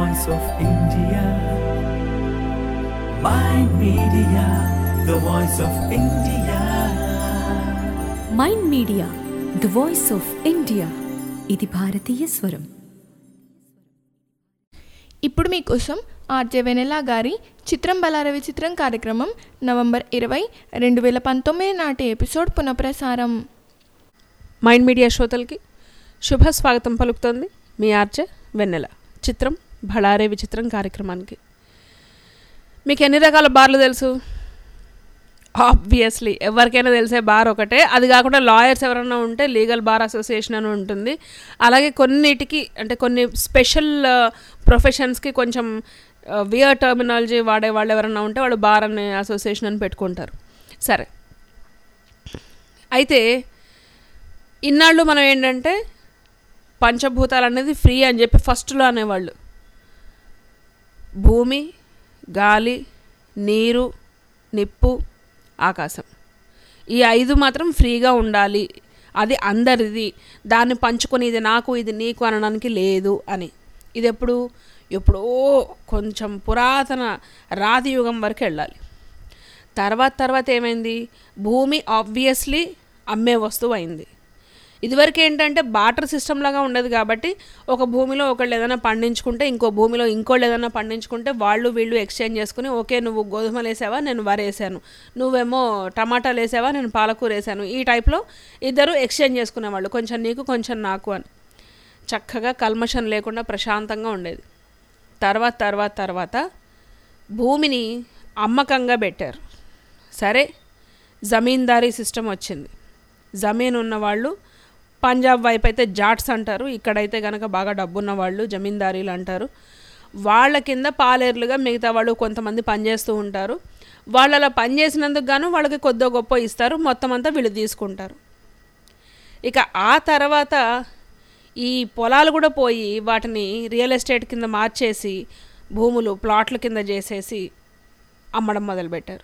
voice of India. Mind Media, the voice of India. Mind media the voice of India ఇది భారతీయ స్వరం ఇప్పుడు మీకోసం ఆర్జే వెనెలా గారి చిత్రం బలారవి చిత్రం కార్యక్రమం నవంబర్ ఇరవై రెండు వేల పంతొమ్మిది నాటి ఎపిసోడ్ పునఃప్రసారం మైండ్ మీడియా శ్రోతలకి శుభ స్వాగతం పలుకుతోంది మీ ఆర్జే వెన్నెల చిత్రం భళారే విచిత్రం కార్యక్రమానికి మీకు ఎన్ని రకాల బార్లు తెలుసు ఆబ్వియస్లీ ఎవరికైనా తెలిసే బార్ ఒకటే అది కాకుండా లాయర్స్ ఎవరైనా ఉంటే లీగల్ బార్ అసోసియేషన్ అని ఉంటుంది అలాగే కొన్నిటికి అంటే కొన్ని స్పెషల్ ప్రొఫెషన్స్కి కొంచెం వియర్ టర్మినాలజీ వాడే వాళ్ళు ఎవరైనా ఉంటే వాళ్ళు బార్ అనే అసోసియేషన్ అని పెట్టుకుంటారు సరే అయితే ఇన్నాళ్ళు మనం ఏంటంటే పంచభూతాలు అనేది ఫ్రీ అని చెప్పి ఫస్ట్లో అనేవాళ్ళు భూమి గాలి నీరు నిప్పు ఆకాశం ఈ ఐదు మాత్రం ఫ్రీగా ఉండాలి అది అందరిది దాన్ని పంచుకొని ఇది నాకు ఇది నీకు అనడానికి లేదు అని ఇది ఎప్పుడు ఎప్పుడో కొంచెం పురాతన రాతి యుగం వరకు వెళ్ళాలి తర్వాత తర్వాత ఏమైంది భూమి ఆబ్వియస్లీ అమ్మే వస్తువు అయింది ఇదివరకు ఏంటంటే బాటర్ సిస్టమ్ లాగా ఉండదు కాబట్టి ఒక భూమిలో ఒకళ్ళు ఏదైనా పండించుకుంటే ఇంకో భూమిలో ఇంకోళ్ళు ఏదైనా పండించుకుంటే వాళ్ళు వీళ్ళు ఎక్స్చేంజ్ చేసుకుని ఓకే నువ్వు గోధుమలు వేసావా నేను వరి వేసాను నువ్వేమో టమాటాలు వేసావా నేను పాలకూర వేసాను ఈ టైప్లో ఇద్దరు ఎక్స్చేంజ్ చేసుకునేవాళ్ళు కొంచెం నీకు కొంచెం నాకు అని చక్కగా కల్మషం లేకుండా ప్రశాంతంగా ఉండేది తర్వాత తర్వాత తర్వాత భూమిని అమ్మకంగా పెట్టారు సరే జమీందారీ సిస్టమ్ వచ్చింది జమీన్ ఉన్నవాళ్ళు పంజాబ్ వైపు అయితే జాట్స్ అంటారు ఇక్కడైతే కనుక బాగా డబ్బున్న వాళ్ళు జమీందారీలు అంటారు వాళ్ళ కింద పాలేర్లుగా మిగతా వాళ్ళు కొంతమంది పనిచేస్తూ ఉంటారు వాళ్ళు అలా పనిచేసినందుకు గాను వాళ్ళకి కొద్దో గొప్ప ఇస్తారు మొత్తం అంతా వీళ్ళు తీసుకుంటారు ఇక ఆ తర్వాత ఈ పొలాలు కూడా పోయి వాటిని రియల్ ఎస్టేట్ కింద మార్చేసి భూములు ప్లాట్ల కింద చేసేసి అమ్మడం మొదలుపెట్టారు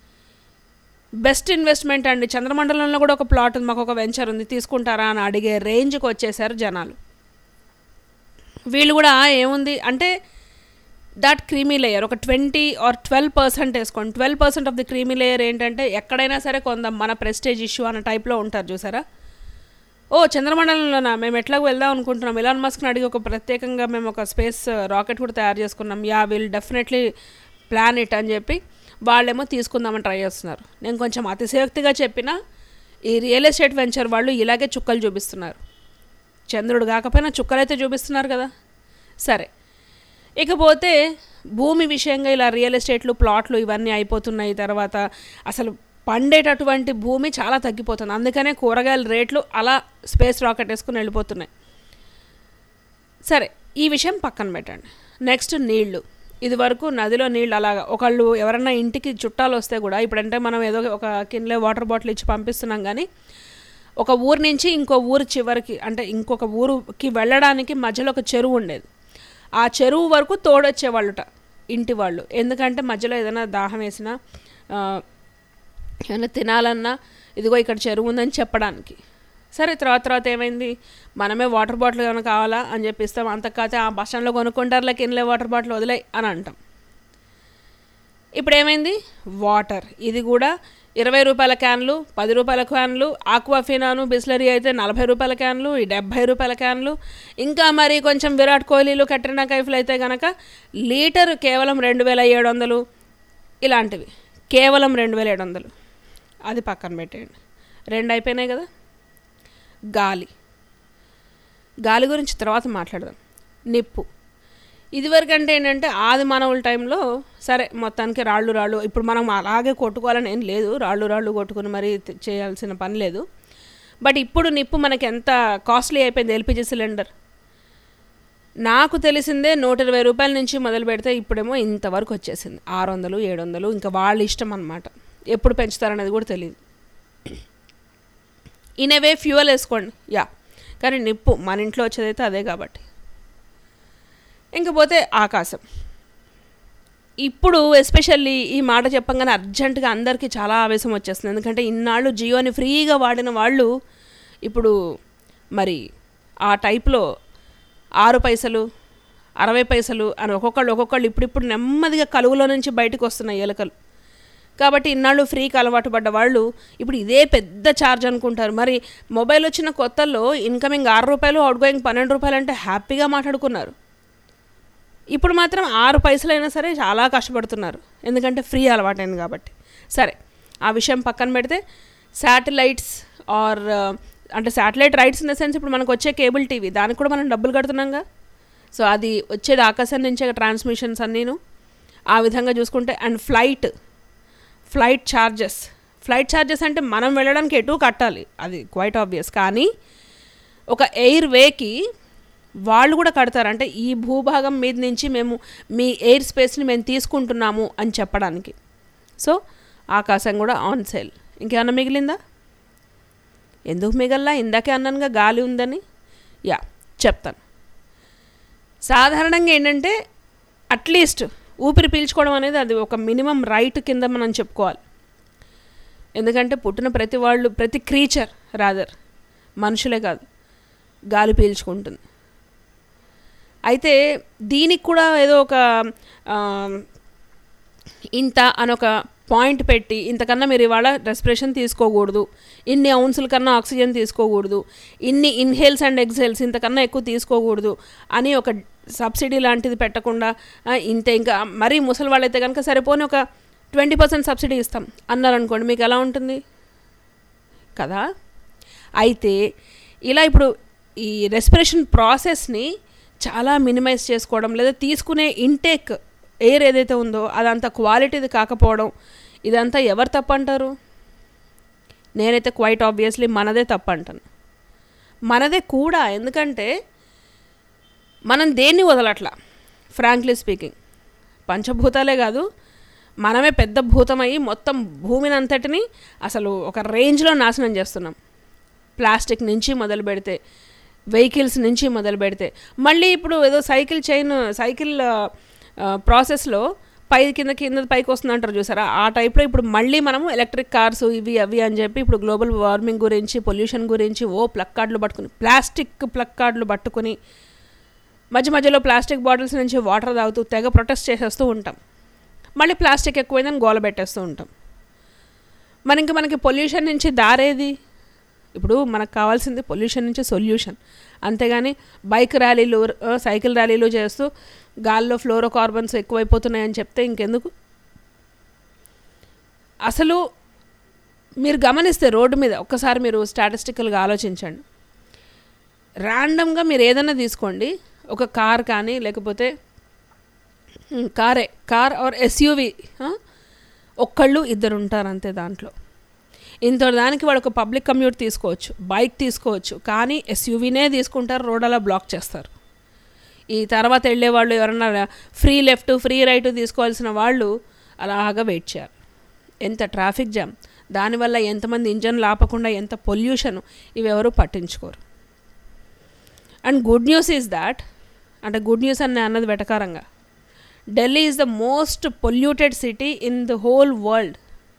బెస్ట్ ఇన్వెస్ట్మెంట్ అండి చంద్రమండలంలో కూడా ఒక ప్లాట్ ఉంది మాకు ఒక వెంచర్ ఉంది తీసుకుంటారా అని అడిగే రేంజ్కి వచ్చేసారు జనాలు వీళ్ళు కూడా ఏముంది అంటే దట్ క్రీమీ లేయర్ ఒక ట్వంటీ ఆర్ ట్వెల్వ్ పర్సెంట్ వేసుకోండి twelve percent of the creamy layer ఏంటంటే ఎక్కడైనా సరే కొందాం మన ప్రెస్టేజ్ ఇష్యూ అన్న టైప్లో ఉంటారు చూసారా ఓ చంద్రమండలంలోనా మేము ఎట్లాగో వెళ్దాం అనుకుంటున్నాం ఇలాన్ మస్క్ని అడిగి ఒక ప్రత్యేకంగా మేము ఒక స్పేస్ రాకెట్ కూడా తయారు చేసుకున్నాం ya will definitely plan it అని చెప్పి వాళ్ళేమో తీసుకుందామని ట్రై చేస్తున్నారు నేను కొంచెం అతిశయోక్తిగా చెప్పిన ఈ రియల్ ఎస్టేట్ వెంచర్ వాళ్ళు ఇలాగే చుక్కలు చూపిస్తున్నారు చంద్రుడు కాకపోయినా చుక్కలైతే చూపిస్తున్నారు కదా సరే ఇకపోతే భూమి విషయంగా ఇలా రియల్ ఎస్టేట్లు ప్లాట్లు ఇవన్నీ అయిపోతున్నాయి తర్వాత అసలు పండేటటువంటి భూమి చాలా తగ్గిపోతుంది అందుకనే కూరగాయల రేట్లు అలా స్పేస్ రాకెట్ వేసుకుని వెళ్ళిపోతున్నాయి సరే ఈ విషయం పక్కన పెట్టండి నెక్స్ట్ నీళ్లు ఇది వరకు నదిలో నీళ్ళు అలాగా ఒకళ్ళు ఎవరన్నా ఇంటికి చుట్టాలు వస్తే కూడా ఇప్పుడంటే మనం ఏదో ఒక కిన్లే వాటర్ బాటిల్ ఇచ్చి పంపిస్తున్నాం కానీ ఒక ఊరు నుంచి ఇంకో ఊరు చివరికి అంటే ఇంకొక ఊరుకి వెళ్ళడానికి మధ్యలో ఒక చెరువు ఉండేది ఆ చెరువు వరకు తోడొచ్చేవాళ్ళుట ఇంటి వాళ్ళు ఎందుకంటే మధ్యలో ఏదైనా దాహం వేసినా ఆ, ఏమైనా తినాలన్నా ఇదిగో ఇక్కడ చెరువు ఉందని చెప్పడానికి సరే తర్వాత తర్వాత ఏమైంది మనమే వాటర్ బాటిల్ ఏమైనా కావాలా అని చెప్పి ఇస్తాం అంత కాతే ఆ బస్ స్టాండ్లో కొనుక్కుంటారులే కిన్లే వాటర్ బాటిల్ వదిలే అని అంటాం ఇప్పుడు ఏమైంది వాటర్ ఇది కూడా ఇరవై రూపాయల క్యాన్లు పది రూపాయల క్యాన్లు ఆక్వాఫినాను బిస్లరీ అయితే నలభై రూపాయల క్యాన్లు ఈ డెబ్భై రూపాయల క్యాన్లు ఇంకా మరి కొంచెం విరాట్ కోహ్లీలు కట్రినా కైఫ్లు అయితే కనుక లీటర్ కేవలం రెండు వేల ఏడు వందలు ఇలాంటివి కేవలం రెండు వేల ఏడు వందలు అది పక్కన పెట్టేయండి రెండు అయిపోయినాయి కదా గాలి గాలి గురించి తర్వాత మాట్లాడదాం నిప్పు ఇదివరకు అంటే ఏంటంటే ఆది మానవుల టైంలో సరే మొత్తానికి రాళ్ళు రాళ్ళు ఇప్పుడు మనం అలాగే కొట్టుకోవాలని ఏం లేదు రాళ్ళు రాళ్ళు కొట్టుకుని మరీ త- చేయాల్సిన పని లేదు బట్ ఇప్పుడు నిప్పు మనకి ఎంత కాస్ట్లీ అయిపోయింది ఎల్పిజి సిలిండర్ నాకు తెలిసిందే నూట ఇరవై రూపాయల నుంచి మొదలు పెడితే ఇప్పుడేమో ఇంతవరకు వచ్చేసింది ఆరు వందలు ఏడు వందలు ఇంకా వాళ్ళ ఇష్టం అనమాట ఎప్పుడు పెంచుతారనేది కూడా తెలియదు ఇనవే ఫ్యూయల్ వేసుకోండి యా కానీ నిప్పు మన ఇంట్లో వచ్చేదైతే అదే కాబట్టి ఇంకపోతే ఆకాశం ఇప్పుడు ఎస్పెషల్లీ ఈ మాట చెప్పంగానే అర్జెంటుగా అందరికీ చాలా ఆవేశం వచ్చేస్తుంది ఎందుకంటే ఇన్నాళ్ళు జియోని ఫ్రీగా వాడిన వాళ్ళు ఇప్పుడు మరి ఆ టైప్లో ఆరు పైసలు అరవై పైసలు అని ఒక్కొక్కళ్ళు ఒక్కొక్కళ్ళు ఇప్పుడిప్పుడు నెమ్మదిగా కలుగులో నుంచి బయటకు వస్తున్నాయి ఎలుకలు కాబట్టి ఇన్నాళ్ళు ఫ్రీకి అలవాటు పడ్డ వాళ్ళు ఇప్పుడు ఇదే పెద్ద ఛార్జ్ అనుకుంటారు మరి మొబైల్ వచ్చిన కొత్తల్లో ఇన్కమింగ్ ఆరు రూపాయలు అవుట్ గోయింగ్ పన్నెండు రూపాయలు అంటే హ్యాపీగా మాట్లాడుకున్నారు ఇప్పుడు మాత్రం ఆరు పైసలైనా సరే చాలా కష్టపడుతున్నారు ఎందుకంటే ఫ్రీ అలవాటైంది కాబట్టి సరే ఆ విషయం పక్కన పెడితే శాటిలైట్స్ ఆర్ అంటే satellite rights in the sense ఇప్పుడు మనకు వచ్చే కేబుల్ టీవీ దానికి కూడా మనం డబ్బులు కడుతున్నాంగా సో అది వచ్చేది ఆకాశం నుంచే ట్రాన్స్మిషన్స్ అన్నీను ఆ విధంగా చూసుకుంటే and flight flight charges flight charges అంటే మనం వెళ్ళడానికి ఎటు కట్టాలి అది క్వైట్ ఆబ్వియస్ కానీ ఒక ఎయిర్ వేకి వాళ్ళు కూడా కడతారు అంటే ఈ భూభాగం మీద నుంచి మేము మీ ఎయిర్ స్పేస్ని మేము తీసుకుంటున్నాము అని చెప్పడానికి సో ఆకాశం కూడా ఆన్ సేల్ ఇంకేమన్నా మిగిలిందా ఎందుకు మిగల్లా ఇందాకే అన్నానుగా గాలి ఉందని యా చెప్తాను సాధారణంగా ఏంటంటే అట్లీస్ట్ ఊపిరి పీల్చుకోవడం అనేది అది ఒక మినిమం రైట్ కింద మనం చెప్పుకోవాలి ఎందుకంటే పుట్టిన ప్రతి వాళ్ళు ప్రతి క్రీచర్ రాదర్ మనుషులే కాదు గాలి పీల్చుకుంటుంది అయితే దీనికి కూడా ఏదో ఒక ఆ, ఇంత అని ఒక పాయింట్ పెట్టి ఇంతకన్నా మీరు ఇవాళ రెస్పిరేషన్ తీసుకోకూడదు ఇన్ని ఔన్సుల కన్నా ఆక్సిజన్ తీసుకోకూడదు ఇన్ని ఇన్హేల్స్ అండ్ ఎక్సెల్స్ ఇంతకన్నా ఎక్కువ తీసుకోకూడదు అని ఒక సబ్సిడీ లాంటిది పెట్టకుండా ఆ, ఇంత ఇంకా మరీ ముసలి వాళ్ళైతే కనుక సరిపోని ఒక ట్వంటీ పర్సెంట్ సబ్సిడీ ఇస్తాం అన్నారనుకోండి మీకు ఎలా ఉంటుంది కదా అయితే ఇలా ఇప్పుడు ఈ రెస్పిరేషన్ ప్రాసెస్ని చాలా మినిమైజ్ చేసుకోవడం లేదా తీసుకునే ఇంటేక్ ఎయిర్ ఏదైతే ఉందో అదంతా క్వాలిటీది కాకపోవడం ఇదంతా ఎవరు తప్పు అంటారు నేనైతే క్వైట్ ఆబ్వియస్లీ మనదే తప్పు అంటాను మనదే కూడా ఎందుకంటే మనం దేన్ని వదలట్లా ఫ్రాంక్లీ స్పీకింగ్ పంచభూతాలే కాదు మనమే పెద్ద భూతమయ్యి మొత్తం భూమిని అంతటిని అసలు ఒక రేంజ్లో నాశనం చేస్తున్నాం ప్లాస్టిక్ నుంచి మొదలు పెడితే వెహికల్స్ నుంచి మొదలు పెడితే మళ్ళీ ఇప్పుడు ఏదో సైకిల్ చైన్ సైకిల్ ప్రాసెస్లో పై కింద కింద పైకి వస్తుంది అంటారు చూసారా ఆ టైప్లో ఇప్పుడు మళ్ళీ మనము ఎలక్ట్రిక్ కార్స్ ఇవి అవి అని చెప్పి ఇప్పుడు గ్లోబల్ వార్మింగ్ గురించి పొల్యూషన్ గురించి ఓ ప్లక్ కార్డులు పట్టుకుని ప్లాస్టిక్ ప్లక్ కార్డులు పట్టుకుని మధ్య మధ్యలో ప్లాస్టిక్ బాటిల్స్ నుంచి వాటర్ తాగుతూ తెగ ప్రొటెస్ట్ చేసేస్తూ ఉంటాం మళ్ళీ ప్లాస్టిక్ ఎక్కువైందని గోల పెట్టేస్తూ ఉంటాం మరి ఇంకా మనకి పొల్యూషన్ నుంచి దారేది ఇప్పుడు మనకు కావాల్సింది పొల్యూషన్ నుంచి సొల్యూషన్ అంతేగాని బైక్ ర్యాలీలు ఆ, సైకిల్ ర్యాలీలు చేస్తూ గాల్లో ఫ్లోరో కార్బన్స్ ఎక్కువైపోతున్నాయని చెప్తే ఇంకెందుకు అసలు మీరు గమనిస్తే రోడ్డు మీద ఒక్కసారి మీరు స్టాటిస్టికల్గా ఆలోచించండి ర్యాండమ్గా మీరు ఏదైనా తీసుకోండి ఒక కార్ కానీ లేకపోతే ఉమ్, కారే కార్ ఆర్ ఎస్యూవి ఒక్కళ్ళు ఇద్దరు ఉంటారు అంతే దాంట్లో ఇంత దానికి వాడు ఒక పబ్లిక్ కమ్యూట్ తీసుకోవచ్చు బైక్ తీసుకోవచ్చు కానీ ఎస్యూవీనే తీసుకుంటారు రోడ్ అలా బ్లాక్ చేస్తారు ఈ తర్వాత వెళ్ళే వాళ్ళు ఎవరన్నా ఫ్రీ లెఫ్ట్ ఫ్రీ రైట్ తీసుకోవాల్సిన వాళ్ళు అలాగా వెయిట్ చేయాలి ఎంత ట్రాఫిక్ జామ్ దానివల్ల ఎంతమంది ఇంజన్లు ఆపకుండా ఎంత పొల్యూషన్ ఇవెవరూ పట్టించుకోరు and good news is that అంటే గుడ్ న్యూస్ అని అన్నది వెటకారంగా Delhi is the most polluted city in the whole world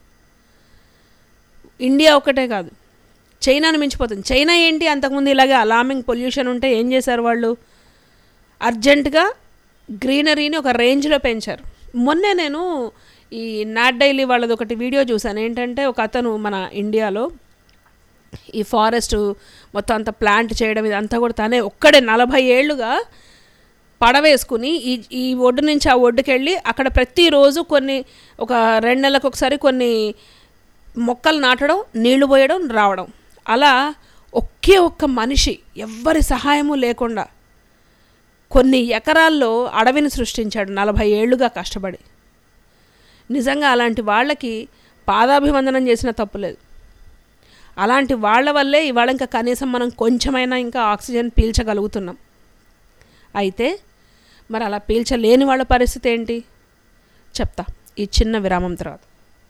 India ఒకటే కాదు చైనాను మించిపోతుంది చైనా ఏంటి అంతకుముందు ఇలాగే అలార్మింగ్ పొల్యూషన్ ఉంటే ఏం చేశారు వాళ్ళు అర్జెంటుగా గ్రీనరీని ఒక రేంజ్లో పెంచారు మొన్నే నేను ఈ నాట్ డైలీ వాళ్ళది ఒకటి వీడియో చూశాను ఏంటంటే ఒక అతను మన ఇండియాలో ఈ ఫారెస్ట్ మొత్తం అంతా ప్లాంట్ చేయడం ఇదంతా కూడా తనే ఒక్కడే నలభై ఏళ్ళుగా పడవేసుకుని ఈ ఈ ఒడ్డు నుంచి ఆ ఒడ్డుకి వెళ్ళి అక్కడ ప్రతిరోజు కొన్ని ఒక రెండు నెలలకు ఒకసారి కొన్ని మొక్కలు నాటడం నీళ్లు పోయడం రావడం అలా ఒకే ఒక్క మనిషి ఎవ్వరి సహాయము లేకుండా కొన్ని ఎకరాల్లో అడవిని సృష్టించాడు నలభై ఏళ్ళుగా కష్టపడి నిజంగా అలాంటి వాళ్ళకి పాదాభివందనం చేసిన తప్పులేదు అలాంటి వాళ్ళ వల్లే ఇవాళ ఇంకా కనీసం మనం కొంచెమైనా ఇంకా ఆక్సిజన్ పీల్చగలుగుతున్నాం అయితే మరి అలా పీల్చలేని వాళ్ళ పరిస్థితి ఏంటి చెప్తా ఈ చిన్న విరామం తర్వాత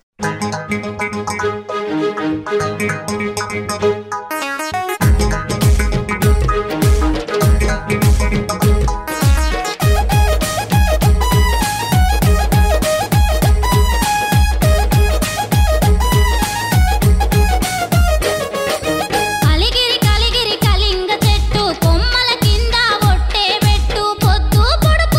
అలిగిరి కలిగిరి కలింగ చెట్టు కొమ్మల కింద ఒట్టే పెట్టు పొద్దు పొడుపు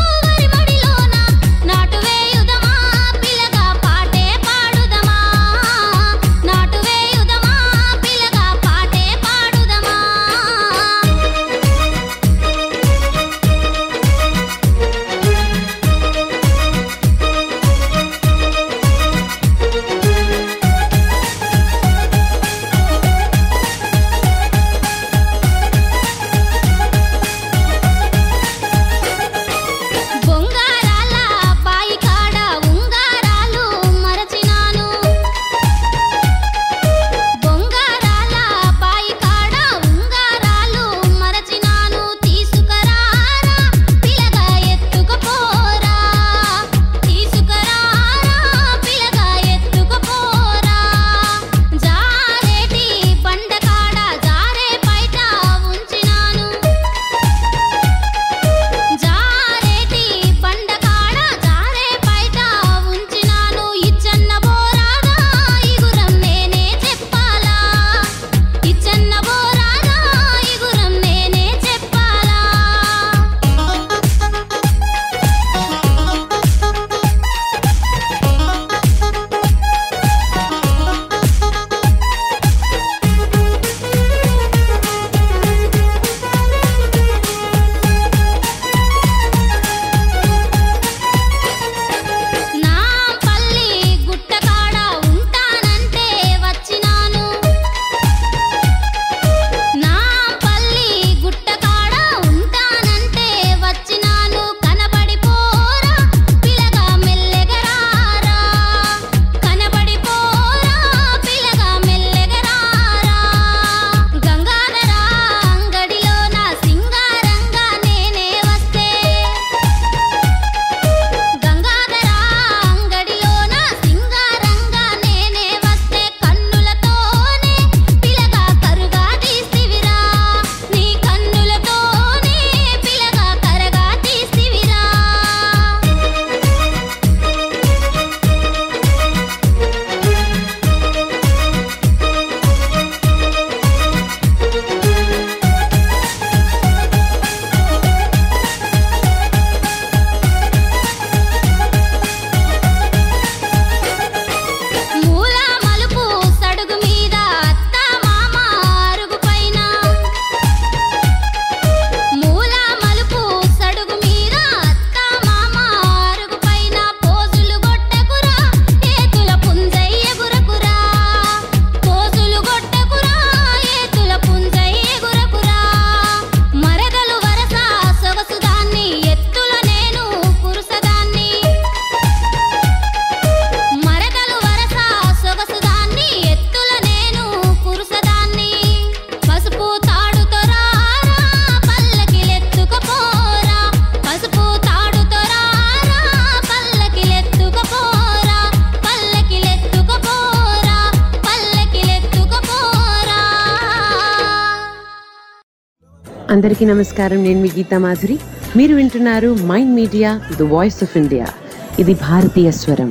అందరికీ నమస్కారం నేను మీ గీతా మాధురి మీరు వింటున్నారు mind media the voice of India ఇది భారతీయ స్వరం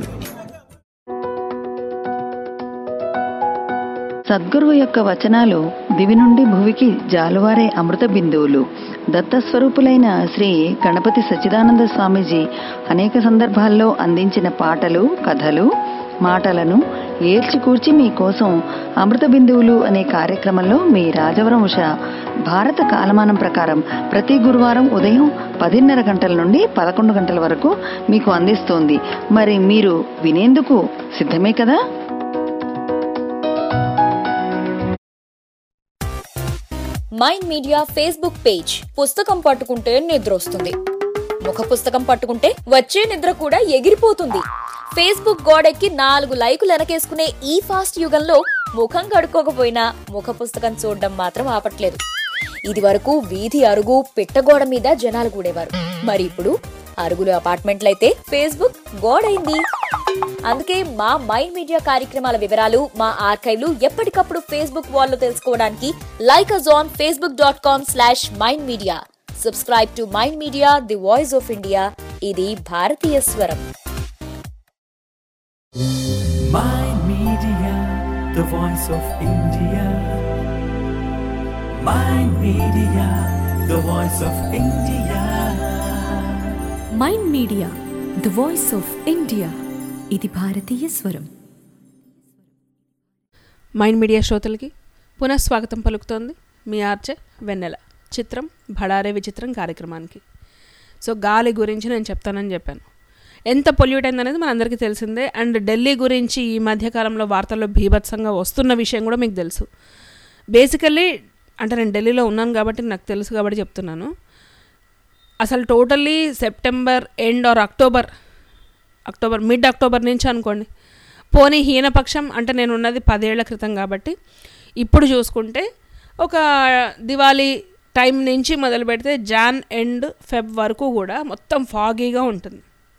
సద్గురువు యొక్క వచనాలు దివి నుండి భువికి జాలువారే అమృత బిందువులు దత్తస్వరూపులైన శ్రీ గణపతి సచ్చిదానంద స్వామీజీ అనేక సందర్భాల్లో అందించిన పాటలు కథలు మాటలను ఏల్చికూర్చి మీకోసం అమృత బిందువులు అనే కార్యక్రమంలో మీ రాజవరం ఉష భారత కాలమానం ప్రకారం ప్రతి గురువారం ఉదయం పదిన్నర గంటల నుండి పదకొండు గంటల వరకు మీకు అందిస్తోంది మరి మీరు వినేందుకు సిద్ధమే కదా మైండ్ మీడియా ఫేస్బుక్ పేజ్ పుస్తకం పట్టుకుంటే నిద్రొస్తుంది ముఖ పుస్తకం పట్టుకుంటే వచ్చే నిద్ర కూడా ఎగిరిపోతుంది ఫేస్బుక్ గోడెక్కి నాలుగు లైకులు వెనకేసుకునే ఈ ఫాస్ట్ యుగంలో ముఖం కడుక్కోకపోయినా ముఖ పుస్తకం చూడడం మాత్రం ఆపట్లేదు ఇది వరకు వీధి అరుగు పిట్టగోడ మీద జనాలు కూడేవారు మరి ఇప్పుడు అరుగులు అపార్ట్మెంట్లయితే ఫేస్బుక్ గోడైంది అందుకే మా మైండ్ మీడియా కార్యక్రమాల వివరాలు మా ఆర్కైవ్లు ఎప్పటికప్పుడు ఫేస్బుక్ వాల్లో తెలుసుకోవడానికి like us on Facebook dot com slash mind media subscribe to mind media the voice of India ఇది భారతీయ స్వరం Mind Media, the voice of India. Mind Media, the voice of India. Mind media the voice of India ఇది భారతీయ స్వరం mind media శ్రోతలకి పునఃస్వాగతం పలుకుతోంది మీ ఆర్చే వెన్నెల చిత్రం భడారే విచిత్రం కార్యక్రమానికి సో గాలి గురించి నేను చెప్తానని చెప్పాను ఎంత పొల్యూట్ అయిందనేది మనందరికీ తెలిసిందే అండ్ ఢిల్లీ గురించి ఈ మధ్యకాలంలో వార్తల్లో బీభత్సంగా వస్తున్న విషయం కూడా మీకు తెలుసు బేసికల్లీ అంటే నేను ఢిల్లీలో ఉన్నాను కాబట్టి నాకు తెలుసు కాబట్టి చెప్తున్నాను అసలు totally September end or October October mid October నుంచి అనుకోండి పోనీ హీనపక్షం అంటే నేను ఉన్నది పదేళ్ల క్రితం కాబట్టి ఇప్పుడు చూసుకుంటే ఒక దివాళీ టైం నుంచి మొదలు పెడితే జాన్ ఎండ్ ఫెబ్ వరకు కూడా మొత్తం ఫాగీగా ఉంటుంది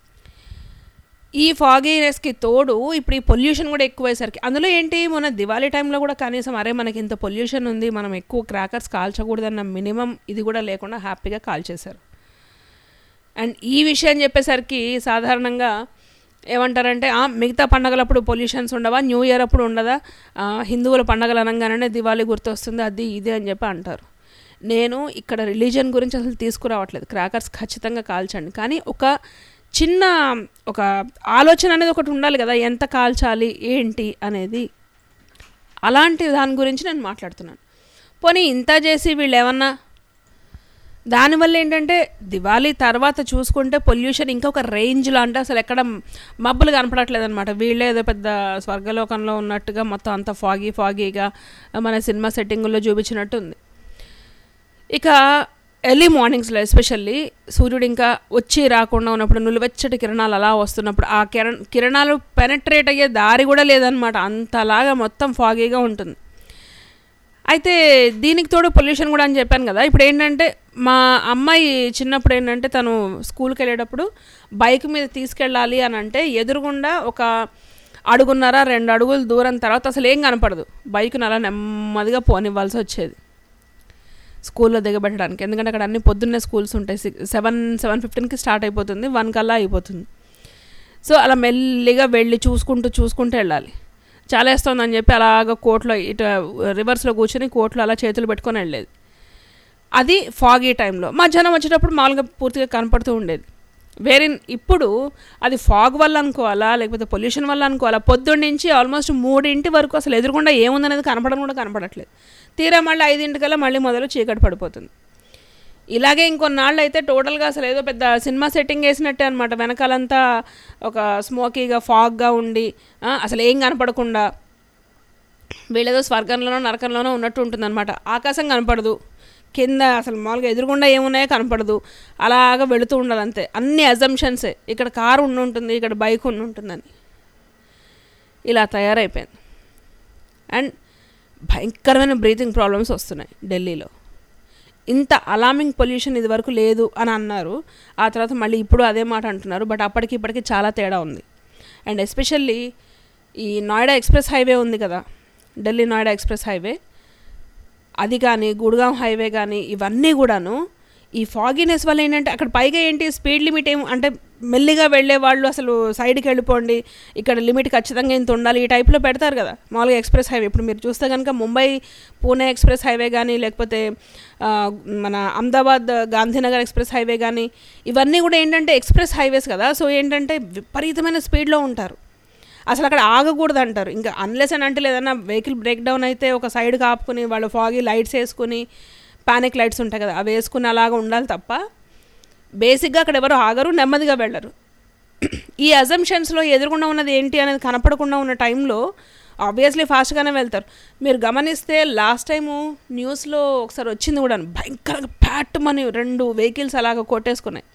ఈ ఫాగీనెస్కి తోడు ఇప్పుడు ఈ పొల్యూషన్ కూడా ఎక్కువయ్యేసరికి అందులో ఏంటి మొన్న దివాళీ టైంలో కూడా కనీసం అరే మనకి ఇంత పొల్యూషన్ ఉంది మనం ఎక్కువ క్రాకర్స్ కాల్చకూడదన్న మినిమం ఇది కూడా లేకుండా హ్యాపీగా కాల్చేశారు అండ్ ఈ విషయం చెప్పేసరికి సాధారణంగా ఏమంటారంటే "ఆ, మిగతా పండగలప్పుడు పొల్యూషన్స్ ఉండవా న్యూ ఇయర్ అప్పుడు ఉండదా ఆ, హిందువుల పండగలు అనగానే దివాళీ గుర్తొస్తుంది అది ఇది అని చెప్పి అంటారు నేను ఇక్కడ రిలీజన్ గురించి అసలు తీసుకురావట్లేదు క్రాకర్స్ ఖచ్చితంగా కాల్చండి కానీ ఒక చిన్న ఒక ఆలోచన అనేది ఒకటి ఉండాలి కదా ఎంత కాల్చాలి ఏంటి అనేది అలాంటి దాని గురించి నేను మాట్లాడుతున్నాను పోనీ ఇంత చేసి వీళ్ళు ఏమన్నా దానివల్ల ఏంటంటే దివాళీ తర్వాత చూసుకుంటే పొల్యూషన్ ఇంకొక రేంజ్లో అంటే అసలు ఎక్కడ మబ్బులు కనపడట్లేదు అనమాట వీళ్ళే ఏదో పెద్ద స్వర్గలోకంలో ఉన్నట్టుగా మొత్తం అంత ఫాగీ ఫాగీగా మన సినిమా సెట్టింగుల్లో చూపించినట్టు ఉంది ఇక ఎర్లీ మార్నింగ్స్లో ఎస్పెషల్లీ సూర్యుడు ఇంకా వచ్చి రాకుండా ఉన్నప్పుడు నులివెచ్చటి కిరణాలు అలా వస్తున్నప్పుడు ఆ కిరణ కిరణాలు పెనట్రేట్ అయ్యే దారి కూడా లేదనమాట అంతలాగా మొత్తం ఫాగీగా ఉంటుంది అయితే దీనికి తోడు పొల్యూషన్ కూడా అని చెప్పాను కదా ఇప్పుడు ఏంటంటే మా అమ్మాయి చిన్నప్పుడు ఏంటంటే తను స్కూల్కి వెళ్ళేటప్పుడు బైక్ మీద తీసుకెళ్ళాలి అని అంటే ఎదురుగుండా ఒక అడుగున్నర రెండు అడుగులు దూరం తర్వాత అసలు ఏం కనపడదు బైక్ను అలా నెమ్మదిగా పోనివ్వాల్సి వచ్చేది స్కూల్లో దిగబెట్టడానికి ఎందుకంటే అక్కడ అన్ని పొద్దున్నే స్కూల్స్ ఉంటాయి సిక్స్ సెవెన్ సెవెన్ ఫిఫ్టీన్కి స్టార్ట్ అయిపోతుంది వన్ కల్లా అయిపోతుంది సో అలా మెల్లిగా వెళ్ళి చూసుకుంటూ చూసుకుంటూ వెళ్ళాలి చాలా వేస్తుందని చెప్పి అలాగ కోట్లో ఇటు రివర్స్లో కూర్చొని కోట్లో అలా చేతులు పెట్టుకొని వెళ్ళేది అది ఫాగీ టైంలో మధ్యాహ్నం వచ్చేటప్పుడు మామూలుగా పూర్తిగా కనపడుతూ ఉండేది వేరే ఇప్పుడు అది ఫాగ్ వల్ల అనుకోవాలా లేకపోతే పొల్యూషన్ వల్ల అనుకోవాలా పొద్దున్న నుంచి ఆల్మోస్ట్ మూడింటి వరకు అసలు ఎదురుగుండా ఏముందనేది కనపడడం కూడా కనపడట్లేదు తీరా మళ్ళీ ఐదింటికల్లా మళ్ళీ మొదలు చీకటి పడిపోతుంది ఇలాగే ఇంకొన్నాళ్ళు అయితే టోటల్గా అసలు ఏదో పెద్ద సినిమా సెట్టింగ్ వేసినట్టే అనమాట వెనకాలంతా ఒక స్మోకీగా ఫాగ్గా ఉండి ఆ, అసలు ఏం కనపడకుండా వీళ్ళేదో స్వర్గంలోనో నరకంలోనో ఉన్నట్టు ఉంటుందన్నమాట ఆకాశం కనపడదు కింద అసలు మామూలుగా ఎదురుగుండా ఏమున్నాయో కనపడదు అలాగా వెళుతూ ఉండాలి అంతే అన్ని అజంప్షన్సే ఇక్కడ కారు ఉండి ఉంటుంది ఇక్కడ బైక్ ఉండి ఉంటుందని ఇలా తయారైపోయింది అండ్ భయంకరమైన బ్రీతింగ్ ప్రాబ్లమ్స్ వస్తున్నాయి ఢిల్లీలో ఇంత అలామింగ్ పొల్యూషన్ ఇది వరకు లేదు అని అన్నారు ఆ తర్వాత మళ్ళీ ఇప్పుడు అదే మాట అంటున్నారు బట్ అప్పటికి ఇప్పటికి చాలా తేడా ఉంది అండ్ ఎస్పెషల్లీ ఈ నోయిడా ఎక్స్ప్రెస్ హైవే ఉంది కదా ఢిల్లీ నోయిడా ఎక్స్ప్రెస్ హైవే అది కానీ గుడ్గాం హైవే కానీ ఇవన్నీ కూడాను ఈ ఫాగినెస్ వల్ల ఏంటంటే అక్కడ పైగా ఏంటి స్పీడ్ లిమిట్ ఏం అంటే మెల్లిగా వెళ్ళే వాళ్ళు అసలు సైడ్కి వెళ్ళిపోండి ఇక్కడ లిమిట్ ఖచ్చితంగా ఇంత ఉండాలి ఈ టైప్లో పెడతారు కదా మామూలుగా ఎక్స్ప్రెస్ హైవే ఇప్పుడు మీరు చూస్తే కనుక ముంబై పూణే ఎక్స్ప్రెస్ హైవే కానీ లేకపోతే ఆ, మన అహ్మదాబాద్ గాంధీనగర్ ఎక్స్ప్రెస్ హైవే కానీ ఇవన్నీ కూడా ఏంటంటే ఎక్స్ప్రెస్ హైవేస్ కదా సో ఏంటంటే విపరీతమైన స్పీడ్లో ఉంటారు అసలు అక్కడ ఆగకూడదు అంటారు ఇంకా అన్లెస్ అని అంటే ఏదైనా వెహికల్ బ్రేక్ డౌన్ అయితే ఒక సైడ్ కాపుకుని వాళ్ళు ఫాగి లైట్స్ వేసుకుని పానిక్ లైట్స్ ఉంటాయి కదా అవి వేసుకుని అలాగా ఉండాలి తప్ప బేసిక్గా అక్కడ ఎవరు ఆగరు నెమ్మదిగా వెళ్ళరు ఈ అజంప్షన్స్లో ఎదురుకుండా ఉన్నది ఏంటి అనేది కనపడకుండా ఉన్న టైంలో ఆబ్వియస్లీ ఫాస్ట్గానే వెళ్తారు మీరు గమనిస్తే లాస్ట్ టైము న్యూస్లో ఒకసారి వచ్చింది కూడా భయంకరంగా ప్యాట్ మని రెండు వెహికల్స్ అలాగ కొట్టేసుకున్నాయి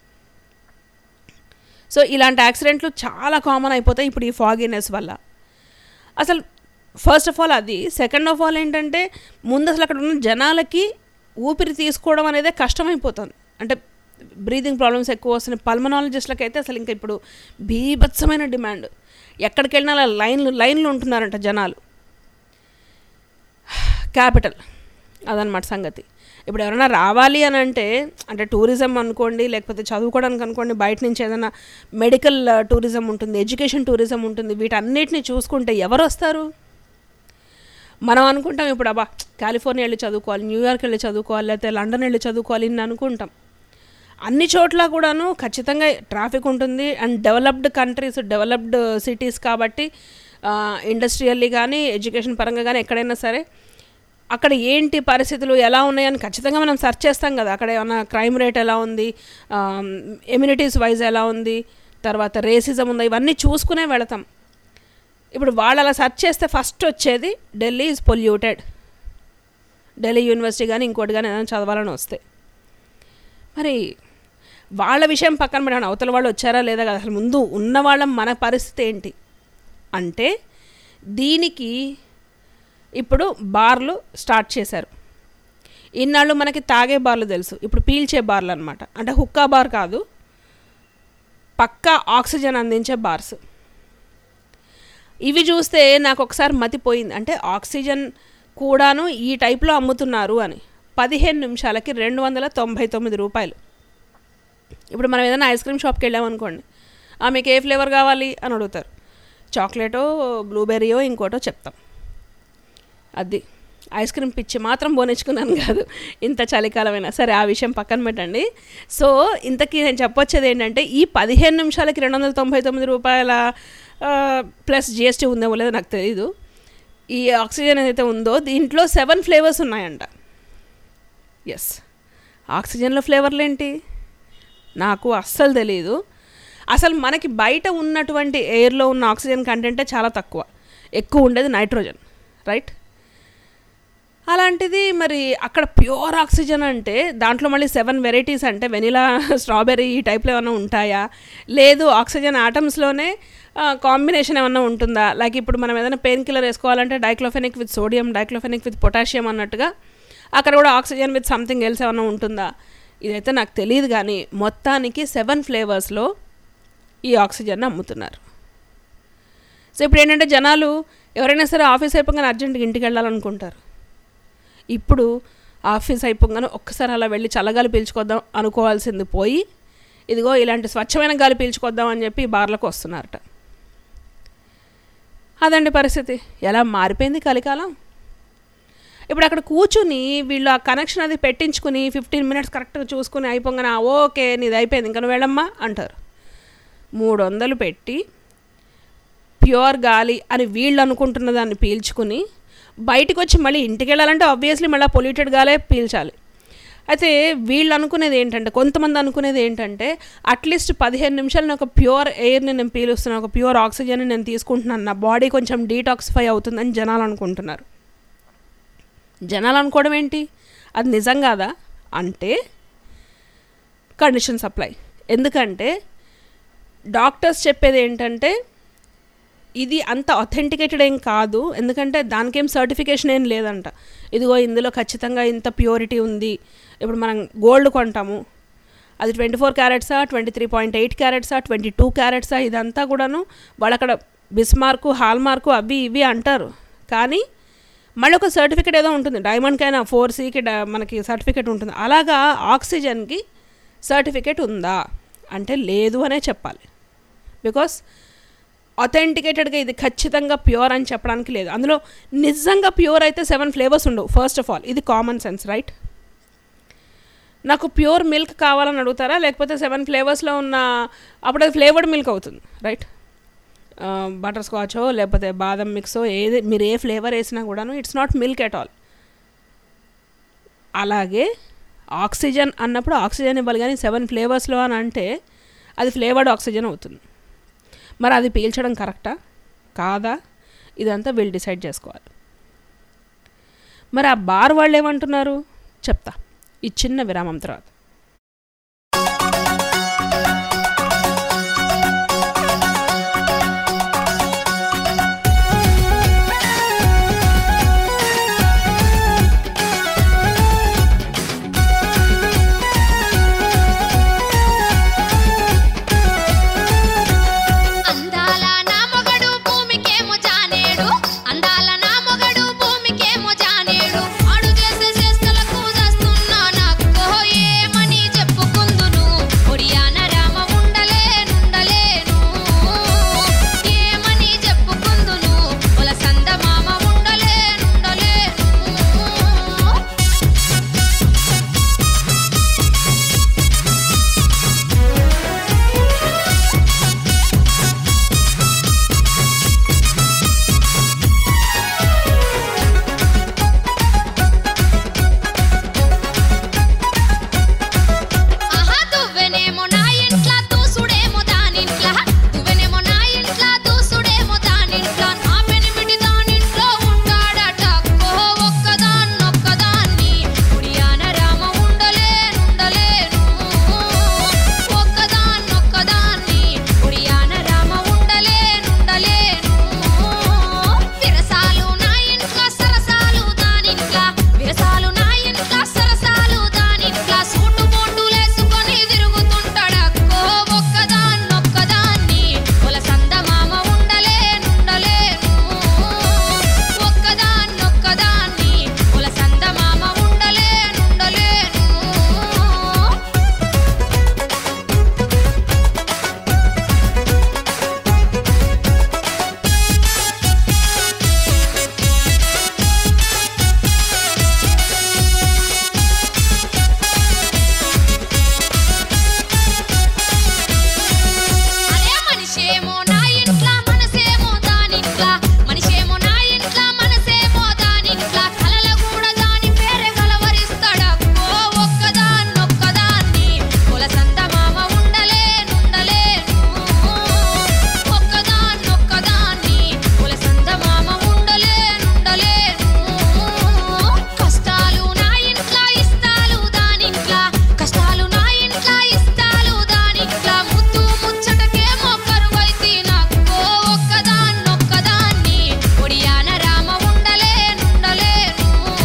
సో ఇలాంటి యాక్సిడెంట్లు చాలా కామన్ అయిపోతాయి ఇప్పుడు ఈ ఫాగినెస్ వల్ల అసలు ఫస్ట్ ఆఫ్ ఆల్ అది సెకండ్ ఆఫ్ ఆల్ ఏంటంటే ముందు అసలు అక్కడ ఉన్న జనాలకి ఊపిరి తీసుకోవడం అనేది కష్టమైపోతుంది అంటే బ్రీతింగ్ ప్రాబ్లమ్స్ ఎక్కువ వస్తున్నాయి పల్మనాలజిస్ట్లకి అయితే అసలు ఇంకా ఇప్పుడు బీభత్సమైన డిమాండ్ ఎక్కడికి వెళ్ళినా అలా లైన్లు లైన్లు ఉంటున్నారంట జనాలు క్యాపిటల్ అదనమాట సంగతి ఇప్పుడు ఎవరైనా రావాలి అని అంటే అంటే టూరిజం అనుకోండి లేకపోతే చదువుకోవడానికి అనుకోండి బయట నుంచి ఏదైనా మెడికల్ టూరిజం ఉంటుంది ఎడ్యుకేషన్ టూరిజం ఉంటుంది వీటన్నిటిని చూసుకుంటే ఎవరు వస్తారు మనం అనుకుంటాం ఇప్పుడు అబ్బా కాలిఫోర్నియా వెళ్ళి చదువుకోవాలి న్యూయార్క్ వెళ్ళి చదువుకోవాలి లేకపోతే లండన్ వెళ్ళి చదువుకోవాలి అని అనుకుంటాం అన్ని చోట్ల కూడాను ఖచ్చితంగా ట్రాఫిక్ ఉంటుంది and developed countries developed cities కాబట్టి ఇండస్ట్రియల్లీ కానీ ఎడ్యుకేషన్ పరంగా కానీ ఎక్కడైనా సరే అక్కడ ఏంటి పరిస్థితులు ఎలా ఉన్నాయని ఖచ్చితంగా మనం సెర్చ్ చేస్తాం కదా అక్కడ ఏమైనా క్రైమ్ రేట్ ఎలా ఉంది ఎమ్యూనిటీస్ వైజ్ ఎలా ఉంది తర్వాత రేసిజం ఉందా ఇవన్నీ చూసుకునే వెళతాం ఇప్పుడు వాళ్ళు అలా సెర్చ్ చేస్తే ఫస్ట్ వచ్చేది Delhi is polluted Delhi university కానీ ఇంకోటి కానీ ఏదైనా చదవాలని వస్తే మరి వాళ్ళ విషయం పక్కన పెట్టండి అవతల వాళ్ళు వచ్చారా లేదా కదా అసలు ముందు ఉన్న వాళ్ళ మన పరిస్థితి ఏంటి అంటే దీనికి ఇప్పుడు బార్లు స్టార్ట్ చేశారు ఇన్నాళ్ళు మనకి తాగే బార్లు తెలుసు ఇప్పుడు పీల్చే బార్లు అనమాట అంటే హుక్కా బార్ కాదు పక్కా ఆక్సిజన్ అందించే బార్స్ ఇవి చూస్తే నాకు ఒకసారి మతిపోయింది అంటే ఆక్సిజన్ కూడాను ఈ టైప్లో అమ్ముతున్నారు అని పదిహేను నిమిషాలకి రెండు వందల తొంభై తొమ్మిది రూపాయలు ఇప్పుడు మనం ఏదైనా ఐస్ క్రీమ్ షాప్కి వెళ్ళామనుకోండి "ఆ, మీకు ఏ ఫ్లేవర్ కావాలి అని అడుగుతారు చాక్లెటో బ్లూబెర్రీయో ఇంకోటో చెప్తాం అది ఐస్ క్రీమ్ పిచ్చి మాత్రం బోనిచ్చుకున్నాను కాదు ఇంత చలికాలమైనా సరే ఆ విషయం పక్కన పెట్టండి సో ఇంతకీ నేను చెప్పొచ్చేది ఏంటంటే ఈ పదిహేను నిమిషాలకి రెండు వందల తొంభై తొమ్మిది రూపాయల ఆ, ప్లస్ జిఎస్టీ ఉందేమో లేదో నాకు తెలీదు ఈ ఆక్సిజన్ ఏదైతే ఉందో దీంట్లో సెవెన్ ఫ్లేవర్స్ ఉన్నాయంట ఎస్ ఆక్సిజన్లో ఫ్లేవర్లు ఏంటి నాకు అస్సలు తెలియదు అసలు మనకి బయట ఉన్నటువంటి ఎయిర్లో ఉన్న ఆక్సిజన్ కంటెంటే చాలా తక్కువ ఎక్కువ ఉండేది నైట్రోజన్ రైట్ అలాంటిది మరి అక్కడ ప్యూర్ ఆక్సిజన్ అంటే దాంట్లో మళ్ళీ సెవెన్ వెరైటీస్ అంటే వెనిలా స్ట్రాబెర్రీ ఈ టైప్లో ఏమైనా ఉంటాయా లేదు ఆక్సిజన్ ఆటమ్స్లోనే కాంబినేషన్ ఏమైనా ఉంటుందా లైక్ ఇప్పుడు మనం ఏదైనా పెయిన్ కిల్లర్ వేసుకోవాలంటే diclofenac with sodium diclofenac with potassium అన్నట్టుగా అక్కడ కూడా ఆక్సిజన్ విత్ సంథింగ్ ఎల్స్ ఏమైనా ఉంటుందా ఇదైతే నాకు తెలియదు కానీ మొత్తానికి సెవెన్ ఫ్లేవర్స్లో ఈ ఆక్సిజన్ అమ్ముతున్నారు సో ఇప్పుడు ఏంటంటే జనాలు ఎవరైనా సరే ఆఫీస్ అయిపోగానే అర్జెంట్గా ఇంటికి వెళ్ళాలనుకుంటారు ఇప్పుడు ఆఫీస్ అయిపోగానే ఒక్కసారి అలా వెళ్ళి చల్లగాలి పీల్చుకొద్దాం అనుకోవాల్సింది పోయి ఇదిగో ఇలాంటి స్వచ్ఛమైన గాలి పీల్చుకొద్దాం అని చెప్పి ఈ బార్లకు వస్తున్నారట అదండి పరిస్థితి ఎలా మారిపోయింది కలికాలం ఇప్పుడు అక్కడ కూర్చుని వీళ్ళు ఆ కనెక్షన్ అది పెట్టించుకుని ఫిఫ్టీన్ మినిట్స్ కరెక్ట్గా చూసుకుని అయిపోగానే "ఆ, ఓకే నీది అయిపోయింది ఇంకా నువ్వు వెళ్ళమ్మా అంటారు మూడు వందలు పెట్టి ప్యూర్ గాలి అని వీళ్ళు అనుకుంటున్న దాన్ని పీల్చుకుని బయటకు వచ్చి మళ్ళీ ఇంటికి వెళ్ళాలంటే ఆబ్వియస్లీ మళ్ళీ పొల్యూటెడ్ గాలే పీల్చాలి అయితే వీళ్ళు అనుకునేది ఏంటంటే కొంతమంది అనుకునేది ఏంటంటే అట్లీస్ట్ పదిహేను నిమిషాలు నేను ఒక ప్యూర్ ఎయిర్ని నేను పీలుస్తున్నాను ఒక ప్యూర్ ఆక్సిజన్ని నేను తీసుకుంటున్నాను నా బాడీ కొంచెం డీటాక్సిఫై అవుతుందని జనాలు అనుకుంటున్నారు జనాలు అనుకోవడం ఏంటి అది నిజం కాదా అంటే కండిషన్ సప్లై ఎందుకంటే డాక్టర్స్ చెప్పేది ఏంటంటే ఇది అంత అథెంటికేటెడ్ ఏం కాదు ఎందుకంటే దానికేం సర్టిఫికేషన్ ఏం లేదంట ఇదిగో ఇందులో ఖచ్చితంగా ఇంత ప్యూరిటీ ఉంది ఇప్పుడు మనం గోల్డ్ కొంటాము అది ట్వంటీ ఫోర్ క్యారెట్సా ట్వంటీ త్రీ పాయింట్ ఎయిట్ క్యారెట్సా ట్వంటీ టూ క్యారెట్సా ఇదంతా కూడాను వాళ్ళు అక్కడ బిస్మార్కు హాల్ మార్కు అవి ఇవి అంటారు కానీ మళ్ళీ ఒక సర్టిఫికేట్ ఏదో ఉంటుంది డైమండ్కైనా ఫోర్ సీకి మనకి సర్టిఫికేట్ ఉంటుంది అలాగా ఆక్సిజన్కి సర్టిఫికేట్ ఉందా అంటే లేదు అనే చెప్పాలి బికాస్ అథెంటికేటెడ్గా ఇది ఖచ్చితంగా ప్యూర్ అని చెప్పడానికి లేదు అందులో నిజంగా ప్యూర్ అయితే సెవెన్ ఫ్లేవర్స్ ఉండవు ఫస్ట్ ఆఫ్ ఆల్ ఇది కామన్ సెన్స్ రైట్ నాకు ప్యూర్ మిల్క్ కావాలని అడుగుతారా లేకపోతే సెవెన్ ఫ్లేవర్స్లో ఉన్న అప్పుడు అది ఫ్లేవర్డ్ మిల్క్ అవుతుంది రైట్ బటర్ స్కాచో లేకపోతే బాదం మిక్సో ఏది మీరు ఏ ఫ్లేవర్ వేసినా కూడాను it's not milk at all అలాగే ఆక్సిజన్ అన్నప్పుడు ఆక్సిజన్ ఇవ్వాలి కానీ సెవెన్ ఫ్లేవర్స్లో అని అంటే అది ఫ్లేవర్డ్ ఆక్సిజన్ అవుతుంది మరి అది పీల్చడం కరెక్టా కాదా ఇదంతా వీళ్ళు డిసైడ్ చేసుకోవాలి మరి ఆ బార్ వాళ్ళు ఏమంటున్నారు చెప్తా ఈ చిన్న విరామం తర్వాత అందాల నా మొగడు భూమికేమో జానేడు అందాల నా మొగడు భూమికేమో జానేడు ఆడు చేసే చేష్టలకు చేస్తున్నా నాకు ఏమని చెప్పుకుందును ఒడియాన రామ ఉండలేనుండలేను ఏమని చెప్పుకుందును ఒల సంద మామ ఉండలేనుండలేను ఆహా దువ్వెనేమో నా ఇంట్ల దూసుడేమో దానింట్ల దువ్వెనేమో నా ఇంట్ల దూసుడేమో దానింట్ల నా పెనిమిటి దానింట్లో ఉంటాడట ఓ ఒక్కదాన్నొక్కదాన్ని ఉడియాన రామ ఉండలేనుండలేను ఒక్కదాన్నొక్కదాన్ని ఉడియాన రామ ఉండలేనుండలేను విరసాలు నా ఇంట్ల సరసాలు దానింట్ల విరసాలు నా ఇంట్ల సరసాలు దానింట్ల సూటు బోటులేసుకొని తిరుగుతుంటాడక్కో ఒక్కదాన్నొక్కదాన్ని ఒల సంద మామ ఉండలేనుండలేను ఒక్కదాన్నొక్కదాన్ని ఒల సంద మామ ఉండలేనుండలేను అదే మనిషేమో నా ఇంట్ల మనసేమో దానింట్ల మనిషేమో నా ఇంట్ల మనసేమో దానింట్ల కలల కూడా దాని పేరే కలవరిస్తాడక్కో ఒక్కదాన్నొక్కదాన్ని కుల సంత మామ ఉండలేనుండలేను ఒక్కదాన్నొక్కదాన్ని కుల సంత మామ ఉండలేనుండలేను కష్టాలు నా ఇంట్ల ఇస్తాలు దానింట్ల కష్టాలు నా ఇంట్ల ఇస్తాలు దానిట్ల ముద్దు ముచ్చటకేమో కరువైతే నాకు ఒక్కదాన్నొక్కదాన్ని ఒడియాన రామ ఉండలేనుండలేను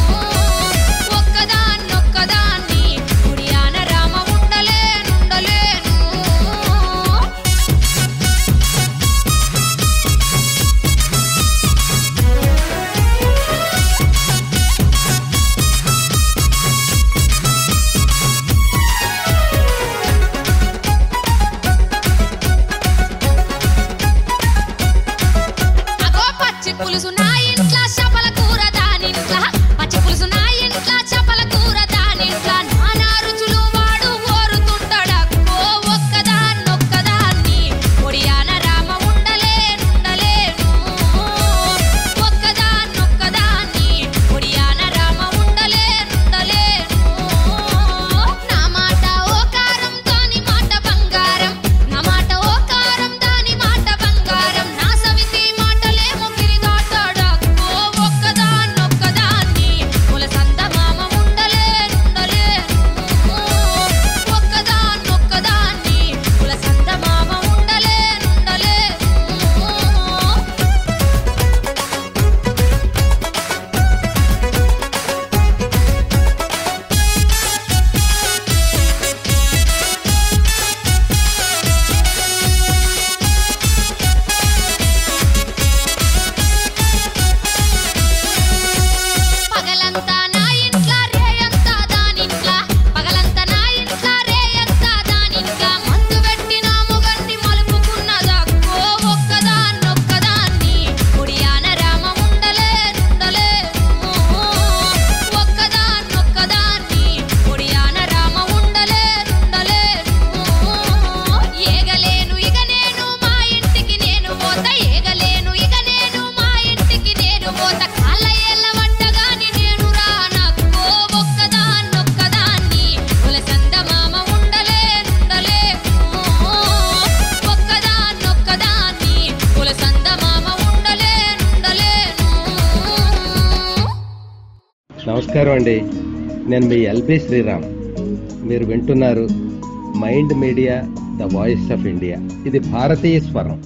ఒక్కదాన్నొక్కదాన్ని ఒడియాన రామ ఉండలేనుండలేను అగో పచ్చి పులుసు నా ఇంట్ల చేపల కూర దానింట్ల పచ్చి పులుసు నా ఇంట్ల చేపల కూర దానింట్ల నానా రుచులు వాడు ఓరుతుంటాడక్కో ఒక్కదాన్నొక్కదాన్ని ఒడియాన రామ ఉండలేనుండలేను ఒక్కదాన్నొక్కదాన్ని ఒడియాన రామ ఉండలేనుండలేను నా మాట ఓ కారం దాని మాట బంగారం నా మాట ఓ కారం దాని మాట బంగారం నా సవితి మాటలేమో గిరిదాటాడా నమస్కారం అండి నేను మీ ఎల్బి శ్రీరామ్ మీరు వింటున్నారు mind media the voice of India ఇది భారతీయ స్వరం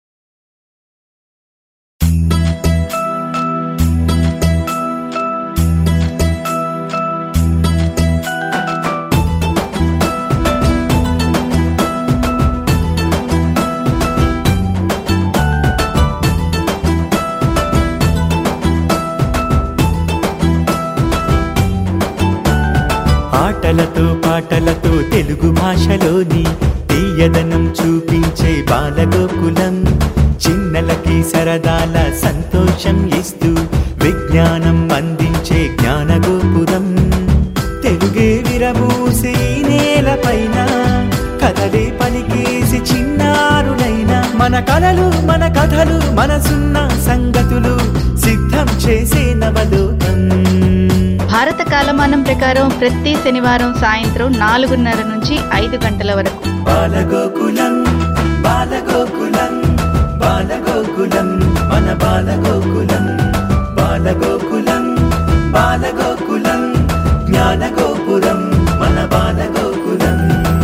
ఆటలతో పాటలతో తెలుగు భాషలోని తీయదనం చూపించే బాలగోకులం చిన్నలకి సరదాల సంతోషం ఇస్తూ విజ్ఞానం అందించే జ్ఞానగోపురం తెలుగే విరబూసే ఈ నేలపైన కథలే పలికేసి చిన్నారులైన మన కలలు మన కథలు మనసున్న సంగతులు సిద్ధం చేసే నవలోకం భారత కాలమానం ప్రకారం ప్రతి శనివారం సాయంత్రం నాలుగున్నర నుంచి ఐదు గంటల వరకు బాలగోకులం బాలగోకులం బాలగోకులం మన బాలగోకులం బాలగోకులం బాలగోకులం జ్ఞానగోపురం మన Balagokulam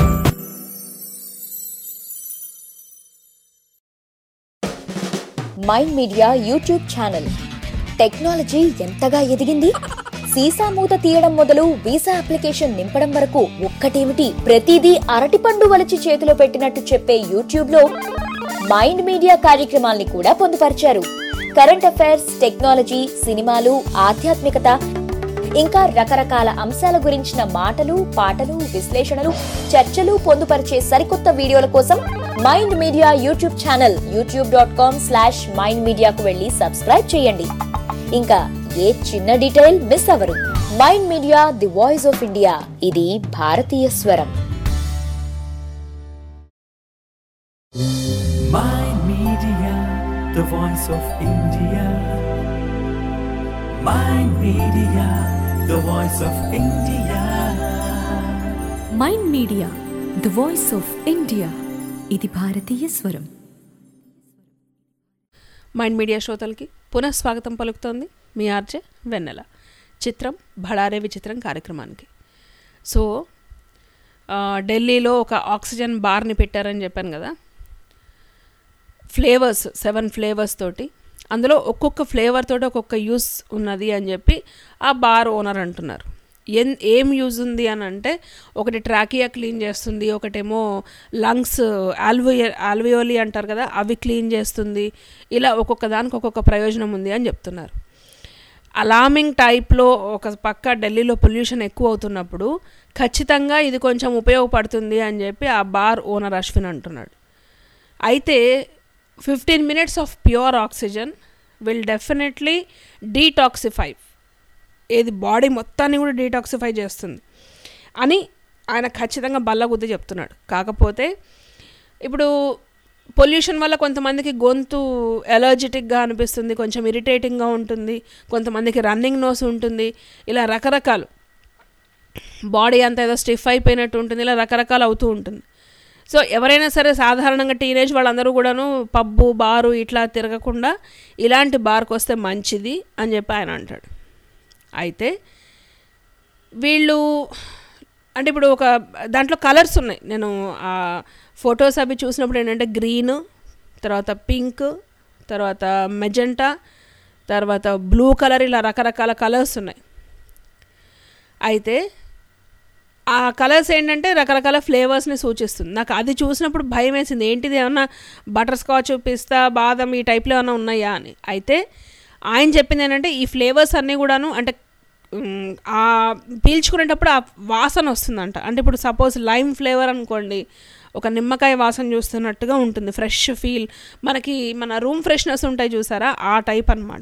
mind media YouTube channel technology ఎంతగా ఎదిగింది సీసా మూత తీయడం మొదలు వీసా అప్లికేషన్ నింపడం వరకు ఒక్కటేమిటి ప్రతిదీ అరటిపండు వలిచి చేతిలో పెట్టినట్టు చెప్పే యూట్యూబ్ లో మైండ్ మీడియా కార్యక్రమాల్ని కూడా పొందుపరిచారు కరెంట్ అఫైర్స్ టెక్నాలజీ సినిమాలు ఆధ్యాత్మికత ఇంకా రకరకాల అంశాల గురించిన మాటలు పాటలు విశ్లేషణలు చర్చలు పొందుపరిచే సరికొత్త వీడియోల కోసం mind media YouTube channel YouTube dot com slash mind మీడియాకు వెళ్ళి సబ్స్క్రైబ్ చేయండి ఇంకా ఏ చిన్న డీటెయిల్ మిస్ అవ్వరు mind media the voice of India ఇది భారతీయ స్వరం Mind Media, the voice of India. Mind Media, the voice of India. Mind media the voice of India ఇది భారతీయ స్వరం మైండ్ మీడియా శ్రోతలకి పునః స్వాగతం పలుకుతోంది మీ ఆర్జే వెన్నెల చిత్రం భడారే విచిత్రం కార్యక్రమానికి సో ఆ, ఢిల్లీలో ఒక ఆక్సిజన్ బార్ని పెట్టారని చెప్పాను కదా ఫ్లేవర్స్ సెవెన్ ఫ్లేవర్స్ తోటి అందులో ఒక్కొక్క ఫ్లేవర్ తోటి ఒక్కొక్క యూస్ ఉన్నది అని చెప్పి ఆ బార్ ఓనర్ అంటున్నారు ఎన్ ఏం యూజ్ ఉంది అని అంటే ఒకటి ట్రాకియా క్లీన్ చేస్తుంది ఒకటేమో లంగ్స్ ఆల్వియ ఆల్వియోలి అంటారు కదా అవి క్లీన్ చేస్తుంది ఇలా ఒక్కొక్క దానికి ఒక్కొక్క ప్రయోజనం ఉంది అని చెప్తున్నారు అలామింగ్ టైప్లో ఒక పక్క ఢిల్లీలో పొల్యూషన్ ఎక్కువ అవుతున్నప్పుడు ఖచ్చితంగా ఇది కొంచెం ఉపయోగపడుతుంది అని చెప్పి ఆ బార్ ఓనర్ అశ్విన్ అంటున్నాడు అయితే fifteen minutes of pure oxygen will definitely detoxify ఏది బాడీ మొత్తాన్ని కూడా డీటాక్సిఫై చేస్తుంది అని ఆయన ఖచ్చితంగా బల్లగుద్ది చెప్తున్నాడు కాకపోతే ఇప్పుడు పొల్యూషన్ వల్ల కొంతమందికి గొంతు ఎలర్జెటిక్గా అనిపిస్తుంది కొంచెం ఇరిటేటింగ్గా ఉంటుంది కొంతమందికి రన్నింగ్ నోస్ ఉంటుంది ఇలా రకరకాలు బాడీ అంతా ఏదో స్టిఫ్ అయిపోయినట్టు ఉంటుంది ఇలా రకరకాలు అవుతూ ఉంటుంది సో ఎవరైనా సరే సాధారణంగా టీనేజ్ వాళ్ళందరూ కూడాను పబ్బు బారు ఇట్లా తిరగకుండా ఇలాంటి బార్కి వస్తే మంచిది అని చెప్పి ఆయన అంటాడు అయితే వీళ్ళు అంటే ఇప్పుడు ఒక దాంట్లో కలర్స్ ఉన్నాయి నేను ఆ ఫొటోస్ అవి చూసినప్పుడు ఏంటంటే గ్రీన్ తర్వాత పింక్ తర్వాత మెజెంటా తర్వాత బ్లూ కలర్ ఇలా రకరకాల కలర్స్ ఉన్నాయి అయితే ఆ కలర్స్ ఏంటంటే రకరకాల ఫ్లేవర్స్ని సూచిస్తుంది నాకు అది చూసినప్పుడు భయం వేసింది ఏంటిది ఏమన్నా బటర్ స్కాచ్ పిస్తా బాదం ఈ టైప్లో ఏమైనా ఉన్నాయా అని అయితే ఆయన చెప్పింది ఏంటంటే ఈ ఫ్లేవర్స్ అన్నీ కూడాను అంటే మ్, ఆ పీల్చుకునేటప్పుడు ఆ వాసన వస్తుందంట అంటే ఇప్పుడు సపోజ్ లైమ్ ఫ్లేవర్ అనుకోండి ఒక నిమ్మకాయ వాసన చూస్తున్నట్టుగా ఉంటుంది ఫ్రెష్ ఫీల్ మనకి మన రూమ్ ఫ్రెష్నెస్ ఉంటాయి చూసారా ఆ టైప్ అన్నమాట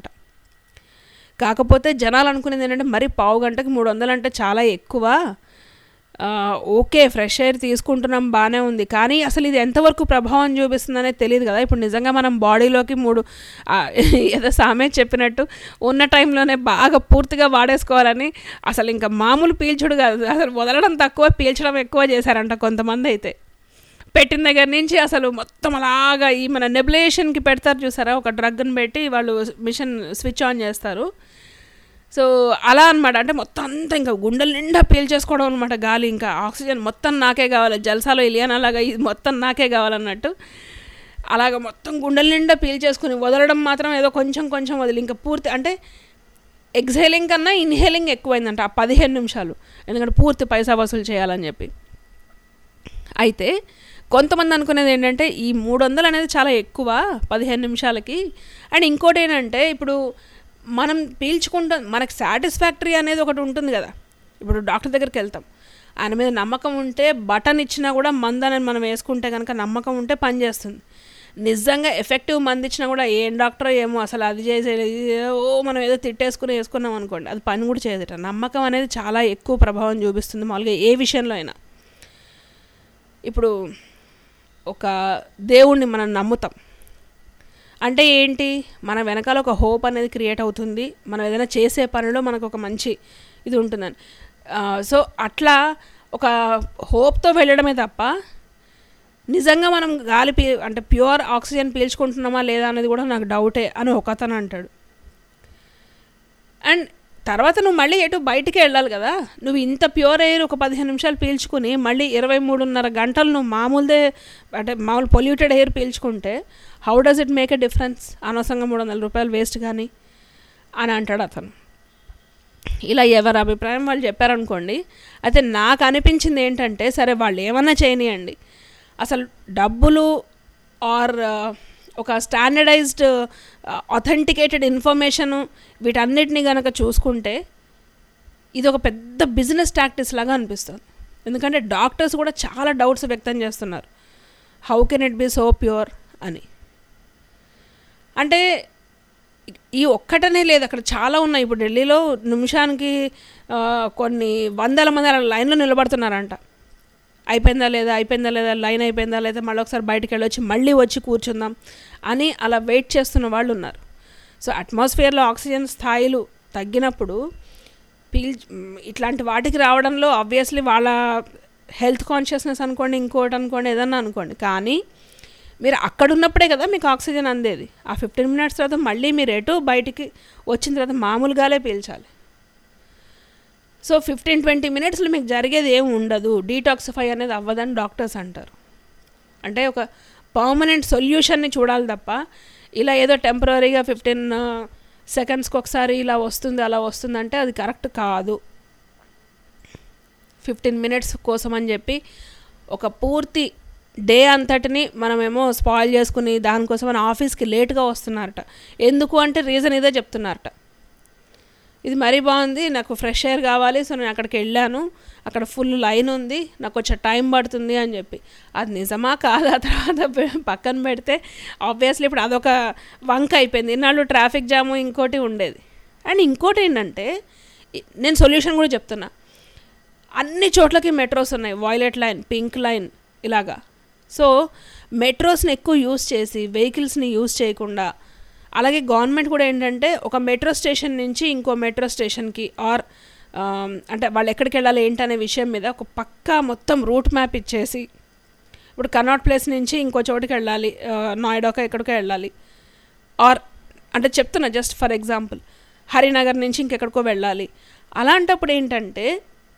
కాకపోతే జనాలు అనుకునేది ఏంటంటే మరి పావు గంటకి మూడు వందలు అంటే చాలా ఎక్కువ ఆ, ఓకే ఫ్రెష్ ఎయిర్ తీసుకుంటున్నాం బాగానే ఉంది కానీ అసలు ఇది ఎంతవరకు ప్రభావం చూపిస్తుందనే తెలియదు కదా ఇప్పుడు నిజంగా మనం బాడీలోకి మూడు ఆ, ఏదో సామెత చెప్పినట్టు ఉన్న టైంలోనే బాగా పూర్తిగా వాడేసుకోవాలని అసలు ఇంకా మామూలు పీల్చుడు కాదు అసలు వదలడం తక్కువ పీల్చడం ఎక్కువ చేశారంట కొంతమంది అయితే పెట్టిన దగ్గర నుంచి అసలు మొత్తం అలాగా ఈ మన నెబులేషన్కి పెడతారు చూసారా ఒక డ్రగ్ని పెట్టి వాళ్ళు మిషన్ స్విచ్ ఆన్ చేస్తారు సో అలా అనమాట అంటే మొత్తం అంతా ఇంకా గుండెల నిండా పీల్ చేసుకోవడం అనమాట గాలి ఇంకా ఆక్సిజన్ మొత్తం నాకే కావాలి జల్సాలో ఇలియన్ అలాగా ఇది మొత్తం నాకే కావాలన్నట్టు అలాగ మొత్తం గుండెల నిండా పీల్ చేసుకుని వదలడం మాత్రం ఏదో కొంచెం కొంచెం వదిలి ఇంకా పూర్తి అంటే ఎక్స్హేలింగ్ కన్నా ఇన్హేలింగ్ ఎక్కువైందంట ఆ పదిహేను నిమిషాలు ఎందుకంటే పూర్తి పైసా వసూలు చేయాలని చెప్పి అయితే కొంతమంది అనుకునేది ఏంటంటే ఈ మూడు వందలు అనేది చాలా ఎక్కువ పదిహేను నిమిషాలకి అండ్ ఇంకోటి ఏంటంటే ఇప్పుడు మనం పీల్చుకుంటాం మనకు సాటిస్ఫాక్టరీ అనేది ఒకటి ఉంటుంది కదా ఇప్పుడు డాక్టర్ దగ్గరికి వెళ్తాం ఆయన మీద నమ్మకం ఉంటే బటన్ ఇచ్చినా కూడా మందని మనం వేసుకుంటే కనుక నమ్మకం ఉంటే పని చేస్తుంది నిజంగా ఎఫెక్టివ్ మంది ఇచ్చినా కూడా ఏం డాక్టర్ ఏమో అసలు అది చేసేది ఇది ఓ మనం ఏదో తిట్టేసుకుని వేసుకున్నాం అనుకోండి అది పని కూడా చేయదట నమ్మకం అనేది చాలా ఎక్కువ ప్రభావం చూపిస్తుంది మామూలుగా ఏ విషయంలో అయినా ఇప్పుడు ఒక దేవుణ్ణి మనం నమ్ముతాం అంటే ఏంటి మన వెనకాల ఒక హోప్ అనేది క్రియేట్ అవుతుంది మనం ఏదైనా చేసే పనిలో మనకు ఒక మంచి ఇది ఉంటుందని ఆ, సో అట్లా ఒక హోప్తో వెళ్ళడమే తప్ప నిజంగా మనం గాలి పీ అంటే ప్యూర్ ఆక్సిజన్ పీల్చుకుంటున్నామా లేదా అనేది కూడా నాకు డౌటే అని ఒక అతను అంటాడు అండ్ తర్వాత నువ్వు మళ్ళీ ఎటు బయటికి వెళ్ళాలి కదా నువ్వు ఇంత ప్యూర్ ఎయిర్ ఒక పదిహేను నిమిషాలు పీల్చుకుని మళ్ళీ ఇరవై మూడున్నర గంటలు నువ్వు మామూలుదే అంటే మామూలు పొల్యూటెడ్ ఎయిర్ పీల్చుకుంటే how does it make a difference అనవసరంగా మూడు వందల రూపాయలు వేస్ట్ కానీ అని అంటాడు అతను ఇలా ఎవరి అభిప్రాయం వాళ్ళు చెప్పారనుకోండి అయితే నాకు అనిపించింది ఏంటంటే సరే వాళ్ళు ఏమన్నా చేయనియండి అసలు డబ్బులు ఆర్ ఒక స్టాండర్డైజ్డ్ అథెంటికేటెడ్ ఇన్ఫర్మేషను వీటన్నిటిని కనుక చూసుకుంటే ఇది ఒక పెద్ద బిజినెస్ టాక్టిక్స్ లాగా అనిపిస్తుంది ఎందుకంటే డాక్టర్స్ కూడా చాలా డౌట్స్ వ్యక్తం చేస్తున్నారు how can it be so pure అని అంటే ఈ ఒక్కటనే లేదు అక్కడ చాలా ఉన్నాయి ఇప్పుడు ఢిల్లీలో నిమిషానికి ఆ, కొన్ని వందల మంది అలా లైన్లో నిలబడుతున్నారంట అయిపోయిందా లేదా అయిపోయిందా లేదా లైన్ అయిపోయిందా లేదా మళ్ళీ ఒకసారి బయటికి వెళ్ళొచ్చి మళ్ళీ వచ్చి కూర్చుందాం అని అలా వెయిట్ చేస్తున్న వాళ్ళు ఉన్నారు సో అట్మాస్ఫియర్లో ఆక్సిజన్ స్థాయిలు తగ్గినప్పుడు పీల్ ఇట్లాంటి వాటికి రావడంలో ఆబ్వియస్లీ వాళ్ళ హెల్త్ కాన్షియస్నెస్ అనుకోండి ఇంకోటి అనుకోండి ఏదన్నా అనుకోండి కానీ మీరు అక్కడ ఉన్నప్పుడే కదా మీకు ఆక్సిజన్ అందేది ఆ ఫిఫ్టీన్ మినిట్స్ తర్వాత మళ్ళీ మీరు ఎటు బయటికి వచ్చిన తర్వాత మామూలుగానే పీల్చాలి సో ఫిఫ్టీన్ ట్వంటీ మినిట్స్లో మీకు జరిగేది ఏమి ఉండదు డీటాక్సిఫై అనేది అవ్వదని డాక్టర్స్ అంటారు అంటే ఒక పర్మనెంట్ సొల్యూషన్ని చూడాలి తప్ప ఇలా ఏదో టెంపరీగా ఫిఫ్టీన్ సెకండ్స్కి ఒకసారి ఇలా వస్తుంది అలా వస్తుంది అంటే అది కరెక్ట్ కాదు ఫిఫ్టీన్ మినిట్స్ కోసం అని చెప్పి ఒక పూర్తి డే అంతటిని మనమేమో స్పాయిల్ చేసుకుని దానికోసం మన ఆఫీస్కి లేట్గా వస్తున్నారట ఎందుకు అంటే రీజన్ ఇదే చెప్తున్నారట ఇది మరీ బాగుంది నాకు ఫ్రెష్ ఎయిర్ కావాలి సో నేను అక్కడికి వెళ్ళాను అక్కడ ఫుల్ లైన్ ఉంది నాకు కొంచెం టైం పడుతుంది అని చెప్పి అది నిజమా కాదా తర్వాత పె- పక్కన పెడితే ఆబ్వియస్లీ ఇప్పుడు అదొక వంక అయిపోయింది ఇన్నాళ్ళు ట్రాఫిక్ జాము ఇంకోటి ఉండేది అండ్ ఇంకోటి ఏంటంటే ఇ- నేను సొల్యూషన్ కూడా చెప్తున్నా అన్ని చోట్లకి మెట్రోస్ ఉన్నాయి వాయిలెట్ లైన్ పింక్ లైన్ ఇలాగా సో మెట్రోస్ని ఎక్కువ యూస్ చేసి వెహికల్స్ని యూస్ చేయకుండా అలాగే గవర్నమెంట్ కూడా ఏంటంటే ఒక మెట్రో స్టేషన్ నుంచి ఇంకో మెట్రో స్టేషన్కి ఆర్ అంటే వాళ్ళు ఎక్కడికి వెళ్ళాలి ఏంటనే విషయం మీద ఒక పక్కా మొత్తం రూట్ మ్యాప్ ఇచ్చేసి ఇప్పుడు కనాట్ ప్లేస్ నుంచి ఇంకో చోటుకి వెళ్ళాలి ఆ, నోయిడాకో ఎక్కడికో వెళ్ళాలి ఆర్ అంటే చెప్తున్నా జస్ట్ ఫర్ ఎగ్జాంపుల్ హరినగర్ నుంచి ఇంకెక్కడికో వెళ్ళాలి అలాంటప్పుడు ఏంటంటే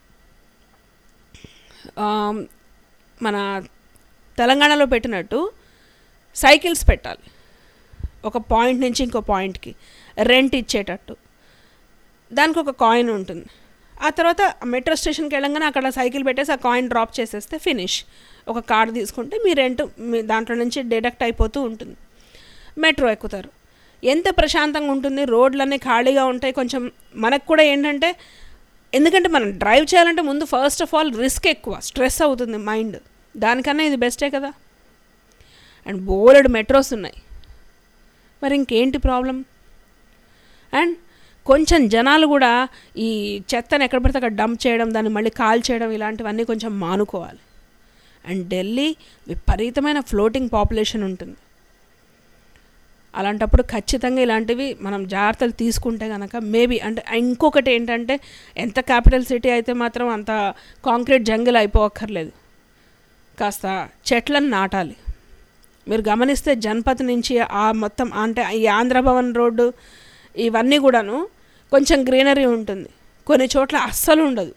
ఆమ్, మన తెలంగాణలో పెట్టినట్టు సైకిల్స్ పెట్టాలి ఒక పాయింట్ నుంచి ఇంకో పాయింట్కి రెంట్ ఇచ్చేటట్టు దానికి ఒక కాయిన్ ఉంటుంది ఆ తర్వాత మెట్రో స్టేషన్కి వెళ్ళంగానే అక్కడ సైకిల్ పెట్టేసి ఆ కాయిన్ డ్రాప్ చేసేస్తే ఫినిష్ ఒక కార్డు తీసుకుంటే మీ రెంట్ మీ దాంట్లో నుంచి డిడక్ట్ అయిపోతూ ఉంటుంది మెట్రో ఎక్కుతారు ఎంత ప్రశాంతంగా ఉంటుంది రోడ్లన్నీ ఖాళీగా ఉంటాయి కొంచెం మనకు కూడా ఏంటంటే ఎందుకంటే మనం డ్రైవ్ చేయాలంటే ముందు ఫస్ట్ ఆఫ్ ఆల్ రిస్క్ ఎక్కువ స్ట్రెస్ అవుతుంది మైండ్ దానికన్నా ఇది బెస్టే కదా అండ్ బోలెడు మెట్రోస్ ఉన్నాయి మరి ఇంకేంటి ప్రాబ్లం అండ్ కొంచెం జనాలు కూడా ఈ చెత్తను ఎక్కడ పడితే అక్కడ డంప్ చేయడం దాన్ని మళ్ళీ కాల్ చేయడం ఇలాంటివన్నీ కొంచెం మానుకోవాలి అండ్ ఢిల్లీ విపరీతమైన ఫ్లోటింగ్ పాపులేషన్ ఉంటుంది అలాంటప్పుడు ఖచ్చితంగా ఇలాంటివి మనం జాగ్రత్తలు తీసుకుంటే కనుక మేబీ అంటే ఇంకొకటి ఏంటంటే ఎంత క్యాపిటల్ సిటీ అయితే మాత్రం అంత కాంక్రీట్ జంగిల్ అయిపోవక్కర్లేదు కాస్త చెట్లను నాటాలి మీరు గమనిస్తే జన్పత్ నుంచి ఆ మొత్తం అంటే ఈ ఆంధ్రభవన్ రోడ్డు ఇవన్నీ కూడాను కొంచెం గ్రీనరీ ఉంటుంది కొన్ని చోట్ల అస్సలు ఉండదు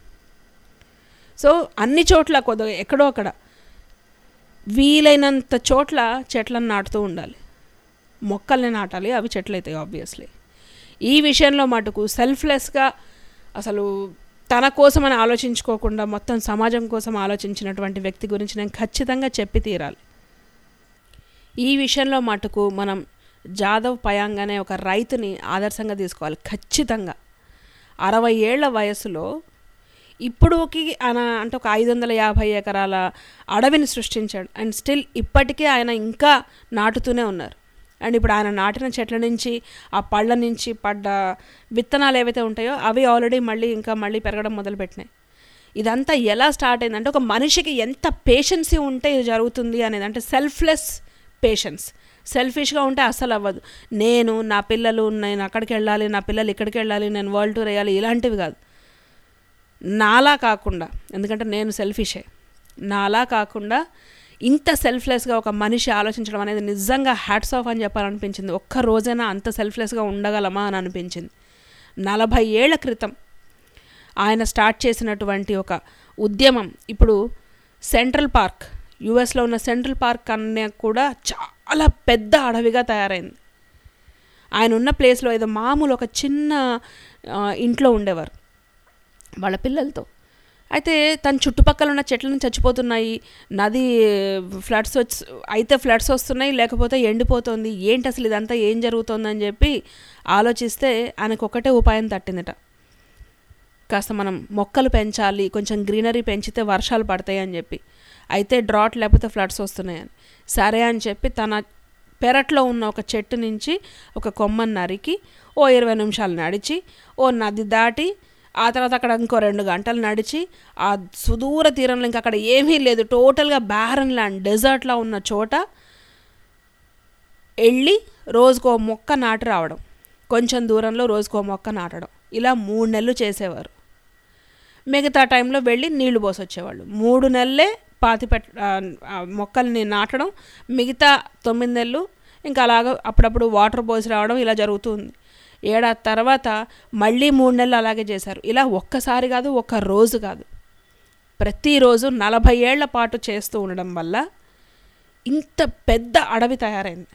సో అన్ని చోట్ల కొద్దిగా ఎక్కడో అక్కడ వీలైనంత చోట్ల చెట్లను నాటుతూ ఉండాలి మొక్కల్ని నాటాలి అవి చెట్లు అవుతాయి ఆబ్వియస్లీ ఈ విషయంలో మటుకు సెల్ఫ్లెస్గా అసలు తన కోసం అని ఆలోచించుకోకుండా మొత్తం సమాజం కోసం ఆలోచించినటువంటి వ్యక్తి గురించి నేను ఖచ్చితంగా చెప్పి తీరాలి ఈ విషయంలో మటుకు మనం జాదవ్ పయాంగ్ అనే ఒక రైతుని ఆదర్శంగా తీసుకోవాలి ఖచ్చితంగా అరవై ఏళ్ల వయసులో ఇప్పుడుకి ఆయన అంటే ఒక ఐదు వందల యాభై ఎకరాల అడవిని సృష్టించాడు అండ్ స్టిల్ ఇప్పటికే ఆయన ఇంకా నాటుతూనే ఉన్నారు అండ్ ఇప్పుడు ఆయన నాటిన చెట్ల నుంచి ఆ పళ్ళ నుంచి పడ్డ విత్తనాలు ఏవైతే ఉంటాయో అవి ఆల్రెడీ మళ్ళీ ఇంకా మళ్ళీ పెరగడం మొదలుపెట్టినాయి ఇదంతా ఎలా స్టార్ట్ అయిందంటే ఒక మనిషికి ఎంత పేషెన్సీ ఉంటే ఇది జరుగుతుంది అనేది అంటే సెల్ఫ్లెస్ పేషెన్స్ సెల్ఫిష్గా ఉంటే అస్సలు అవ్వదు నేను నా పిల్లలు నేను అక్కడికి వెళ్ళాలి నా పిల్లలు ఇక్కడికి వెళ్ళాలి నేను వరల్డ్ టూర్ వేయాలి ఇలాంటివి కాదు నాలా కాకుండా ఎందుకంటే నేను సెల్ఫిషే నాలా కాకుండా ఇంత సెల్ఫ్లెస్గా ఒక మనిషి ఆలోచించడం అనేది నిజంగా హ్యాట్స్ ఆఫ్ అని చెప్పాలనిపించింది ఒక్క రోజైనా అంత సెల్ఫ్లెస్గా ఉండగలమా అని అనిపించింది నలభై ఏళ్ల క్రితం ఆయన స్టార్ట్ చేసినటువంటి ఒక ఉద్యమం ఇప్పుడు సెంట్రల్ పార్క్ యుఎస్లో ఉన్న సెంట్రల్ పార్క్ అనే కూడా చాలా పెద్ద అడవిగా తయారైంది ఆయన ఉన్న ప్లేస్లో ఏదో మామూలు ఒక చిన్న ఆ, ఇంట్లో ఉండేవారు వాళ్ళ పిల్లలతో అయితే తన చుట్టుపక్కల ఉన్న చెట్లను చచ్చిపోతున్నాయి నది ఫ్లడ్స్ వచ్చి అయితే ఫ్లడ్స్ వస్తున్నాయి లేకపోతే ఎండిపోతుంది ఏంటి అసలు ఇదంతా ఏం జరుగుతుందని చెప్పి ఆలోచిస్తే ఆయనకు ఒకటే ఉపాయం తట్టిందట కాస్త మనం మొక్కలు పెంచాలి కొంచెం గ్రీనరీ పెంచితే వర్షాలు పడతాయి అని చెప్పి అయితే డ్రాట్ లేకపోతే ఫ్లడ్స్ వస్తున్నాయని సరే అని చెప్పి తన పెరట్లో ఉన్న ఒక చెట్టు నుంచి ఒక కొమ్మని నరికి ఓ ఇరవై నిమిషాలు నడిచి ఓ నది దాటి ఆ తర్వాత అక్కడ ఇంకో రెండు గంటలు నడిచి ఆ సుదూర తీరంలో ఇంకా అక్కడ ఏమీ లేదు టోటల్గా బ్యారన్ ల్యాండ్ డెజర్ట్లా ఉన్న చోట వెళ్ళి రోజుకో మొక్క నాటి రావడం కొంచెం దూరంలో రోజుకో మొక్క నాటడం ఇలా మూడు నెలలు చేసేవారు మిగతా టైంలో వెళ్ళి నీళ్లు పోసి వచ్చేవాళ్ళు మూడు నెలలే పాతి పెట్ ఆ, ఆ మొక్కల్ని నాటడం మిగతా తొమ్మిది నెలలు ఇంకా అలాగ అప్పుడప్పుడు వాటర్ పోసి రావడం ఇలా జరుగుతుంది ఏడాది తర్వాత మళ్ళీ మూడు నెలలు అలాగే చేశారు ఇలా ఒక్కసారి కాదు ఒక్క రోజు కాదు ప్రతిరోజు నలభై ఏళ్ల పాటు చేస్తూ ఉండడం వల్ల ఇంత పెద్ద అడవి తయారైంది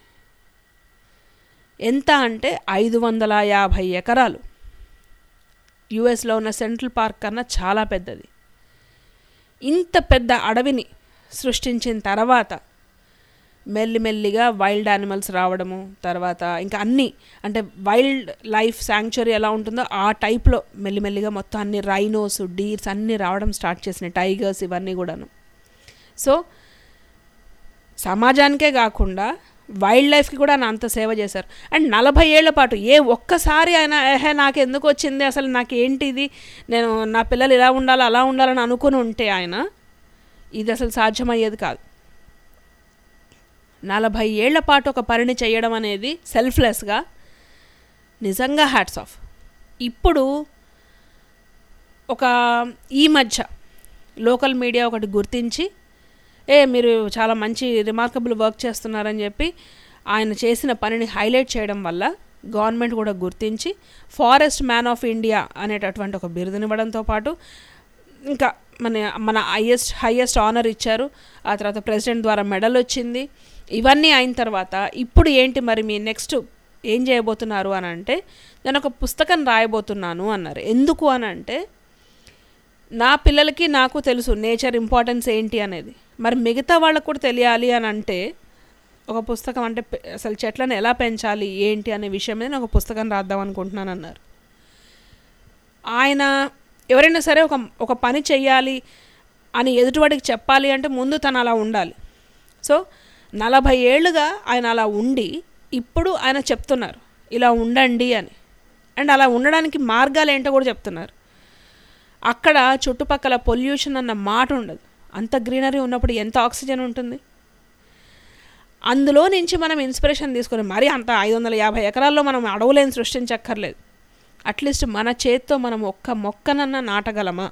ఎంత అంటే ఐదు వందల యాభై ఎకరాలు యుఎస్లో ఉన్న సెంట్రల్ పార్క్ కన్నా చాలా పెద్దది ఇంత పెద్ద అడవిని సృష్టించిన తర్వాత మెల్లిమెల్లిగా వైల్డ్ యానిమల్స్ రావడము తర్వాత ఇంకా అన్నీ అంటే వైల్డ్ లైఫ్ శాంక్చురీ ఎలా ఉంటుందో ఆ టైప్లో మెల్లిమెల్లిగా మొత్తం అన్ని రైనోస్ డీర్స్ అన్నీ రావడం స్టార్ట్ చేసినాయి టైగర్స్ ఇవన్నీ కూడాను సో సమాజానికే కాకుండా వైల్డ్ లైఫ్కి కూడా ఆయన అంత సేవ చేశారు అండ్ నలభై ఏళ్ల పాటు ఏ ఒక్కసారి ఆయన ఏహే నాకు ఎందుకు వచ్చింది అసలు నాకు ఏంటి ఇది నేను నా పిల్లలు ఇలా ఉండాలి అలా ఉండాలని అనుకుని ఉంటే ఆయన ఇది అసలు సాధ్యమయ్యేది కాదు నలభై ఏళ్ల పాటు ఒక పనిని చేయడం అనేది సెల్ఫ్లెస్గా నిజంగా హ్యాట్స్ ఆఫ్ ఇప్పుడు ఒక ఈ మధ్య లోకల్ మీడియా ఒకటి గుర్తించి ఏ మీరు చాలా మంచి రిమార్కబుల్ వర్క్ చేస్తున్నారని చెప్పి ఆయన చేసిన పనిని హైలైట్ చేయడం వల్ల గవర్నమెంట్ కూడా గుర్తించి ఫారెస్ట్ మ్యాన్ ఆఫ్ ఇండియా అనేటటువంటి ఒక బిరుదునివ్వడంతో పాటు ఇంకా మన మన హైయెస్ట్ హైయెస్ట్ ఆనర్ ఇచ్చారు ఆ తర్వాత ప్రెసిడెంట్ ద్వారా మెడల్ వచ్చింది ఇవన్నీ అయిన తర్వాత ఇప్పుడు ఏంటి మరి మీ నెక్స్ట్ ఏం చేయబోతున్నారు అని అంటే నేను ఒక పుస్తకం రాయబోతున్నాను అన్నారు ఎందుకు అని అంటే నా పిల్లలకి నాకు తెలుసు నేచర్ ఇంపార్టెన్స్ ఏంటి అనేది మరి మిగతా వాళ్ళకు కూడా తెలియాలి అని అంటే ఒక పుస్తకం అంటే పె- అసలు చెట్లను ఎలా పెంచాలి ఏంటి అనే విషయం మీద నేను ఒక పుస్తకం రాద్దాం అనుకుంటున్నాను అన్నారు ఆయన ఎవరైనా సరే ఒక ఒక పని చెయ్యాలి అని ఎదుటివాడికి చెప్పాలి అంటే ముందు తను అలా ఉండాలి సో నలభై ఏళ్ళుగా ఆయన అలా ఉండి ఇప్పుడు ఆయన చెప్తున్నారు ఇలా ఉండండి అని అండ్ అలా ఉండడానికి మార్గాలు ఏంటో కూడా చెప్తున్నారు అక్కడ చుట్టుపక్కల పొల్యూషన్ అన్న మాట ఉండదు అంత గ్రీనరీ ఉన్నప్పుడు ఎంత ఆక్సిజన్ ఉంటుంది అందులో నుంచి మనం ఇన్స్పిరేషన్ తీసుకొని మరి అంత ఐదు వందల యాభై ఎకరాల్లో మనం అడవులేని సృష్టించక్కర్లేదు అట్లీస్ట్ మన చేత్తో మనం ఒక్క మొక్కనన్నా నాటగలమా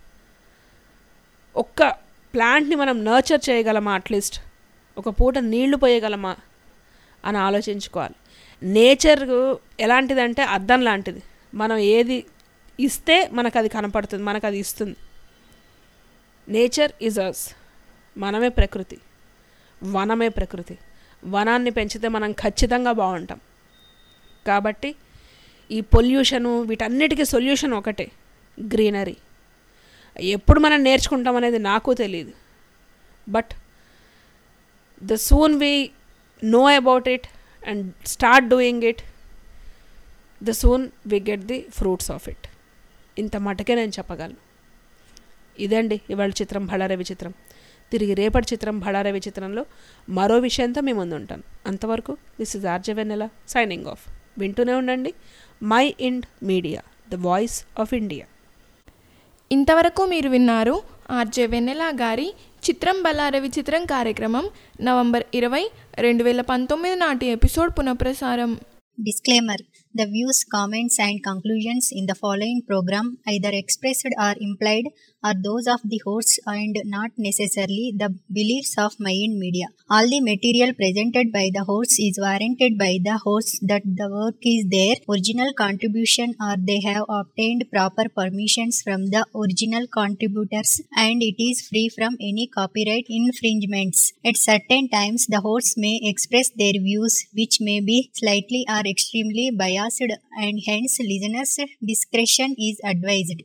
ఒక్క ప్లాంట్ని మనం నర్చర్ చేయగలమా అట్లీస్ట్ ఒక పూట నీళ్లు పోయగలమా అని ఆలోచించుకోవాలి నేచర్ ఎలాంటిదంటే అద్దం లాంటిది మనం ఏది ఇస్తే మనకు అది కనపడుతుంది మనకు అది ఇస్తుంది నేచర్ ఈజ్ అస్ మనమే ప్రకృతి వనమే ప్రకృతి వనాన్ని పెంచితే మనం ఖచ్చితంగా బాగుంటాం కాబట్టి ఈ పొల్యూషను వీటన్నిటికీ సొల్యూషన్ ఒకటే గ్రీనరీ ఎప్పుడు మనం నేర్చుకుంటాం అనేది నాకు తెలియదు but the soon we know about it and start doing it the soon we get the fruits of it ఇంత మటుకే నేను చెప్పగలను ఇదండి ఇవాళ చిత్రం భళారవి చిత్రం తిరిగి రేపటి చిత్రం భళారవి చిత్రంలో మరో విషయంతో మీ ముందు ఉంటాను అంతవరకు this is RJ Vennela signing off వింటూనే ఉండండి mind media the voice of India ఇంతవరకు మీరు విన్నారు ఆర్జే వెన్నెల గారి చిత్రం బలారవి చిత్రం కార్యక్రమం నవంబర్ ఇరవై రెండు వేల పంతొమ్మిది నాటి ఎపిసోడ్ పునఃప్రసారం Disclaimer The views, comments, and conclusions in the following program, either expressed or implied, are those of the hosts and not necessarily the beliefs of Mayan Media. All the material presented by the hosts is warranted by the hosts that the work is their original contribution or they have obtained proper permissions from the original contributors and it is free from any copyright infringements. At certain times, the hosts may express their views which may be slightly or extremely biased and hence listeners' discretion is advised.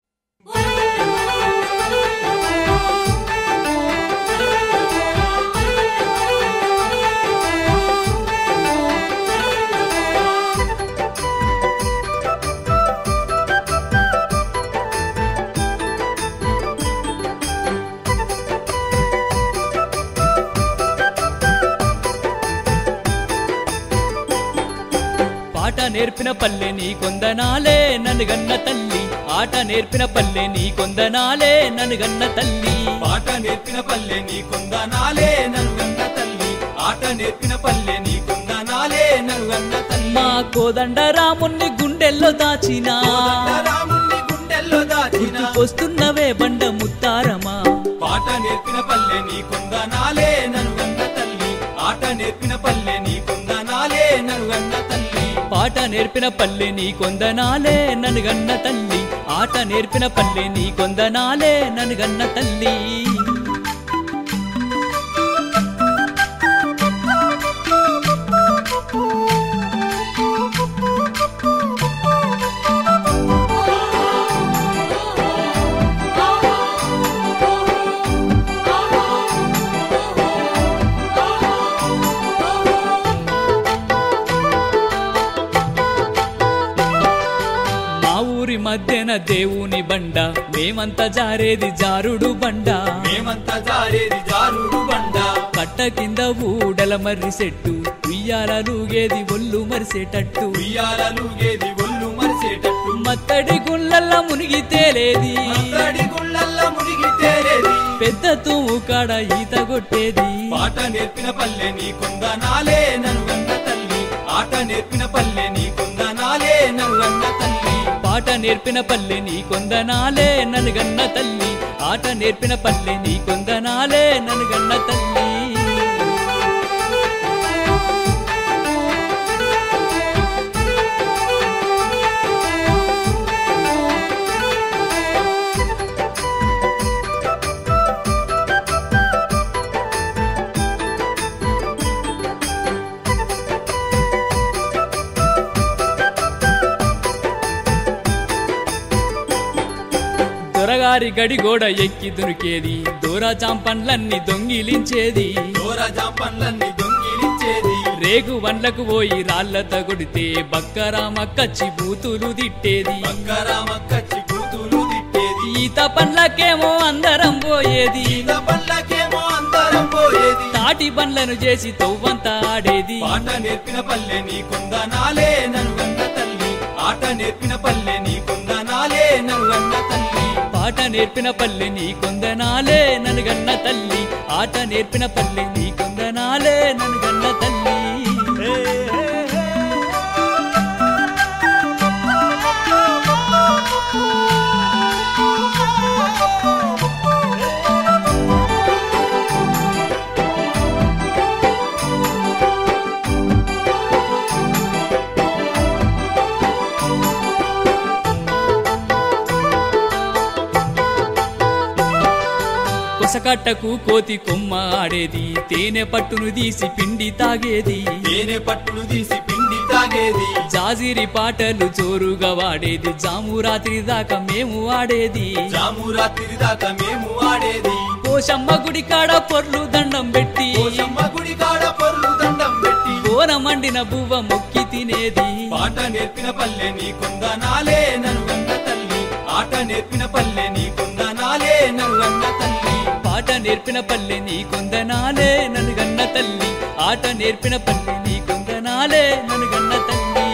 పాట నేర్పిన పల్లె నీ కొందనాలే నన్ను గన్న తల్లి ఆట నేర్పిన పల్లె నీ కొందనాలే నన్ను గన్న తల్లి పాట నేర్పిన పల్లె నీ కొందనాలే ననుగన్న తల్లి ఆట నేర్పిన పల్లె నీ కొందనాలే ననుగన్న తల్లి మా కోదండ రాముణ్ణి గుండెల్లో దాచిన రాముణ్ణి గుండెల్లో దాచిన వస్తున్నవే బండ ముత్తారమా పాట నేర్పిన పల్లె నీ కొందనాలే ననుగన్న తల్లి ఆట నేర్పిన పల్లె నీ కొందనాలే ననుగన్న తల్లి పాట నేర్పిన పల్లె నీ కొందనాలే నన్ను గన్న తల్లి ఆట నేర్పిన పల్లె నీ కొందనాలే నన్ను గన్న తల్లి మా ఊరి మధ్యన దేవుని బండ మేమంతా జారేది జారుడు బండ మేమంతా జారేది జారుడు బండ కట్ట కింద ఊడల మర్రి సెట్టు ఉయ్యాలలుగేది ఒళ్ళు మరిసేటట్టు ఉయ్యాలలుగేది ఒళ్ళు మరిసేటట్టు మత్తడి గుళ్ళల్లా మునిగి తేలేది మత్తడి గుళ్ళల్లా మునిగి తేలేది పెద్ద తూము కాడ ఈత కొట్టేది పాట నేర్పిన పల్లె నీ కొందనాలే ననుగన్న తల్లి ఆట నేర్పిన పల్లె నీ కొందనాలే ననుగన్న తల్లి పాట నేర్పిన పల్లె నీ కొందనాలే నన్ను గన్న తల్లి ఆట నేర్పిన పల్లె నీ కొందనాలే నన్ను గన్న తల్లి దొరగారి గడి గోడ ఎక్కి దునికేది దూరా చాంపన్లన్నీ దొంగిలించేది దూర జాంపన్లన్నీ దొంగిలించేది రేగు వండ్లకు పోయి రాళ్లత కొడితే బక్కరామక్కచ్చి బూతులు తిట్టేది బక్కరామక్కచ్చి కూతులు తిట్టేది ఈత పండ్లకేమో అందరం పోయేది ఈత పల్లకేమో అందరం పోయేది తాటి పండ్లను చేసి తవ్వంత ఆడేది పాట నేర్పిన పల్లె నీ కొందనాలే ననుగన్న తల్లి ఆట నేర్పిన పల్లె నీ కొందనాలే ననుగన్న తల్లి పాట నేర్పిన పల్లె నీ కొందనాలే నన్ను గన్న తల్లి ఆట నేర్పిన పల్లె నీ కొందనాలే నన్ను గన్న తల్లి కసకట్టకు కోతి కొమ్మ ఆడేది తేనె పట్టును తీసి పిండి తాగేది తేనె పట్టును తీసి పిండి తాగేది జాజిరి పాటలు జోరుగా వాడేది జాము రాత్రి దాకా మేము ఆడేది జాము రాత్రి దాకా మేము ఆడేది పోషమ్మ గుడి కాడ పొర్లు దండం పెట్టి పోషమ్మ గుడి కాడ పొర్లు దండం పెట్టి కోన మండిన బువ్వ మొక్కి తినేది పాట నేర్పిన పల్లె నీ కొందనాలే ననుగన్న తల్లి ఆట నేర్పిన పల్లె నీ కొందనాలే ననుగన్న తల్లి పాట నేర్పిన పల్లె నీ కొందనాలే ననుగన్న తల్లి ఆట నేర్పిన పల్లె నీ కొందనాలే ననుగన్న తల్లి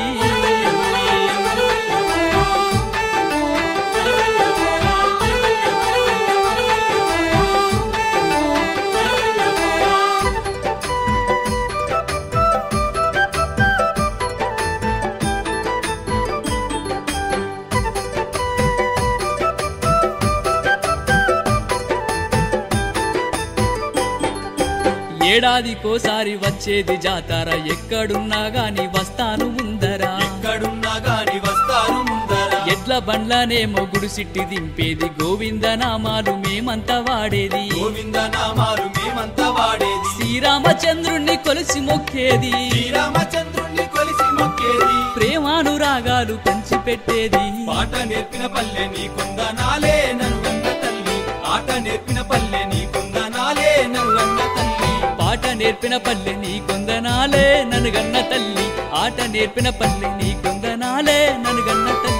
ఏడాదికోసారి వచ్చేది జాతర ఎక్కడున్నా గాని వస్తాను ముందరా ఎక్కడున్నా గాని వస్తాను ముందర ఎడ్ల బండ్లనేమో గుడిసిట్టి దింపేది గోవింద నామాలు మేమంతా వాడేది గోవింద నామాలు మేమంతా వాడేది శ్రీరామచంద్రుణ్ణి కొలిసి మొక్కేది శ్రీరామచంద్రుణ్ణి కొలిసి మొక్కేది ప్రేమానురాగాలు పంచిపెట్టేది పాట నేర్పిన పల్లె నీ కొందనాలే ననుగన్న తల్లి ఆట నేర్పిన పల్లె నీ కొందనాలే ననుగన్న తల్లి పాట నేర్పిన పల్లె నీ కొందనాలే ననుగన్న తల్లి ఆట నేర్పిన పల్లె నీ కొందనాలే ననుగన్న తల్లి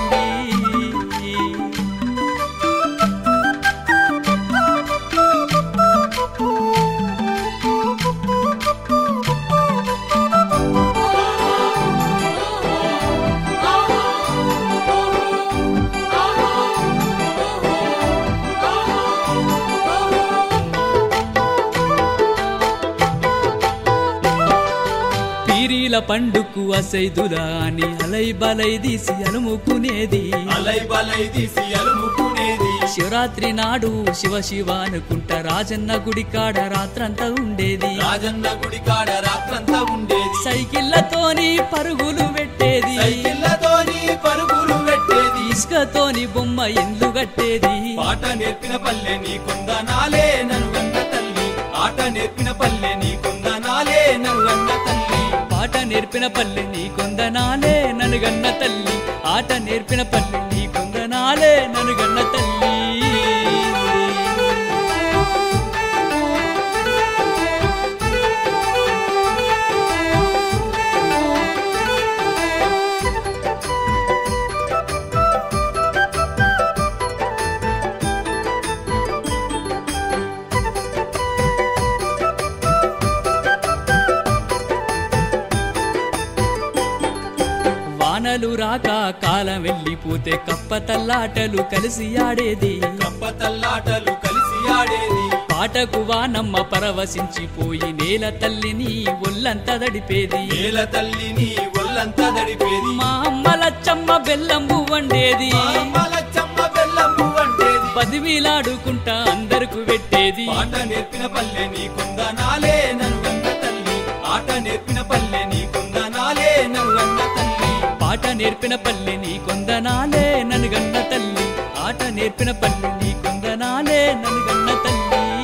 పీరీల పండుకు అసైదులా అని అలై బలై తీసి అలుముకునేది అలై బలై తీసి అలుముకునేది శివరాత్రి నాడు శివ శివ అనుకుంటా రాజన్న గుడి కాడ రాత్రంతా ఉండేది రాజన్న గుడి కాడ రాత్రంతా ఉండేది సైకిళ్ళతోని పరుగులు పెట్టేది సైకిళ్ళతోని పరుగులు పెట్టేది ఇసుకతోని బొమ్మ ఇండ్లు కట్టేది పాట నేర్పిన పల్లె నీ కొందనాలే ననుగన్న తల్లి ఆట నేర్పిన పల్లె నీ కొందనాలే ననుగన్న తల్లి పాట నేర్పిన పల్లె నీ కొందనాలే ననుగన్న తల్లి ఆట నేర్పిన పల్లె నీ కొందనాలే ననుగన్న తల్లి వానలు రాక కాలం వెళ్ళిపోతే కప్ప తల్లాటలు కలిసి ఆడేది కప్ప తల్లాటలు కలిసి ఆడేది పాటకు వానమ్మ పరవశించిపోయి నేల తల్లిని ఒళ్ళంతా దడిపేది నేల తల్లిని ఒళ్ళంతా దడిపేది మా అమ్మ లచ్చమ్మ బెల్లంబు వండేది మలచ్చమ్మ బెల్లంబు వంటేది పదివిలాడుకుంటా అందరకు పెట్టేది పాట నేర్పిన పల్లె నీ కొందనాలే ననుగన్న తల్లి ఆట నేర్పిన పల్లె నీ కొందనాలే ననుగన్న తల్లి పాట నేర్పిన పల్లె నీ కొందనాలే ననుగన్న తల్లి ఆట నేర్పిన పల్లె నీ కొందనాలే ననుగన్న తల్లి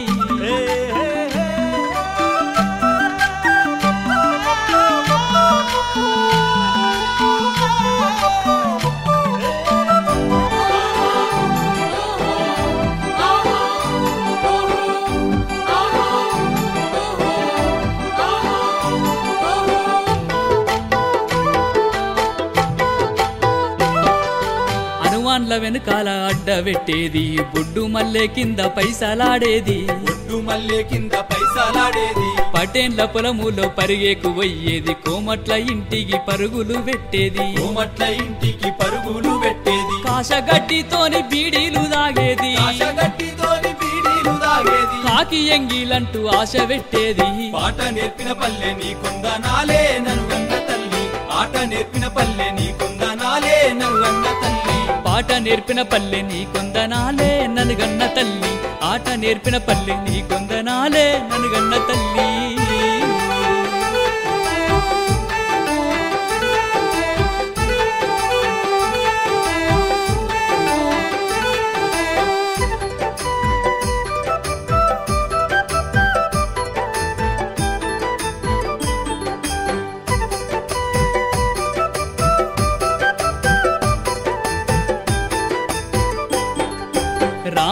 హనుమాన్ల వెనకాల అడ్డబెట్టేది బొడ్డు మల్లె కింద పైసలాడేది ఒడ్డు మల్లె కింద పైసలాడేది పటేన్ల పొలములో పరిగేకు పోయేది కోమట్ల ఇంటికి పరుగులు పెట్టేది కోమట్ల ఇంటికి పరుగులు పెట్టేది కాశగడ్డితోని బీడీలు దాగేది ఆశగట్టితోని బీడీలు తాగేది కాకి ఎంగిలంటూ ఆశ పెట్టేది పాట నేర్పిన పల్లె నీ కొందనాలే ననుగన్న తల్లి ఆట నేర్పిన పల్లె నీ కొందనాలే ననుగన్న తల్లి పాట నేర్పిన పల్లె నీ కొందనాలే ననుగన్న తల్లి ఆట నేర్పిన పల్లె నీ కొందనాలే ననుగన్న తల్లి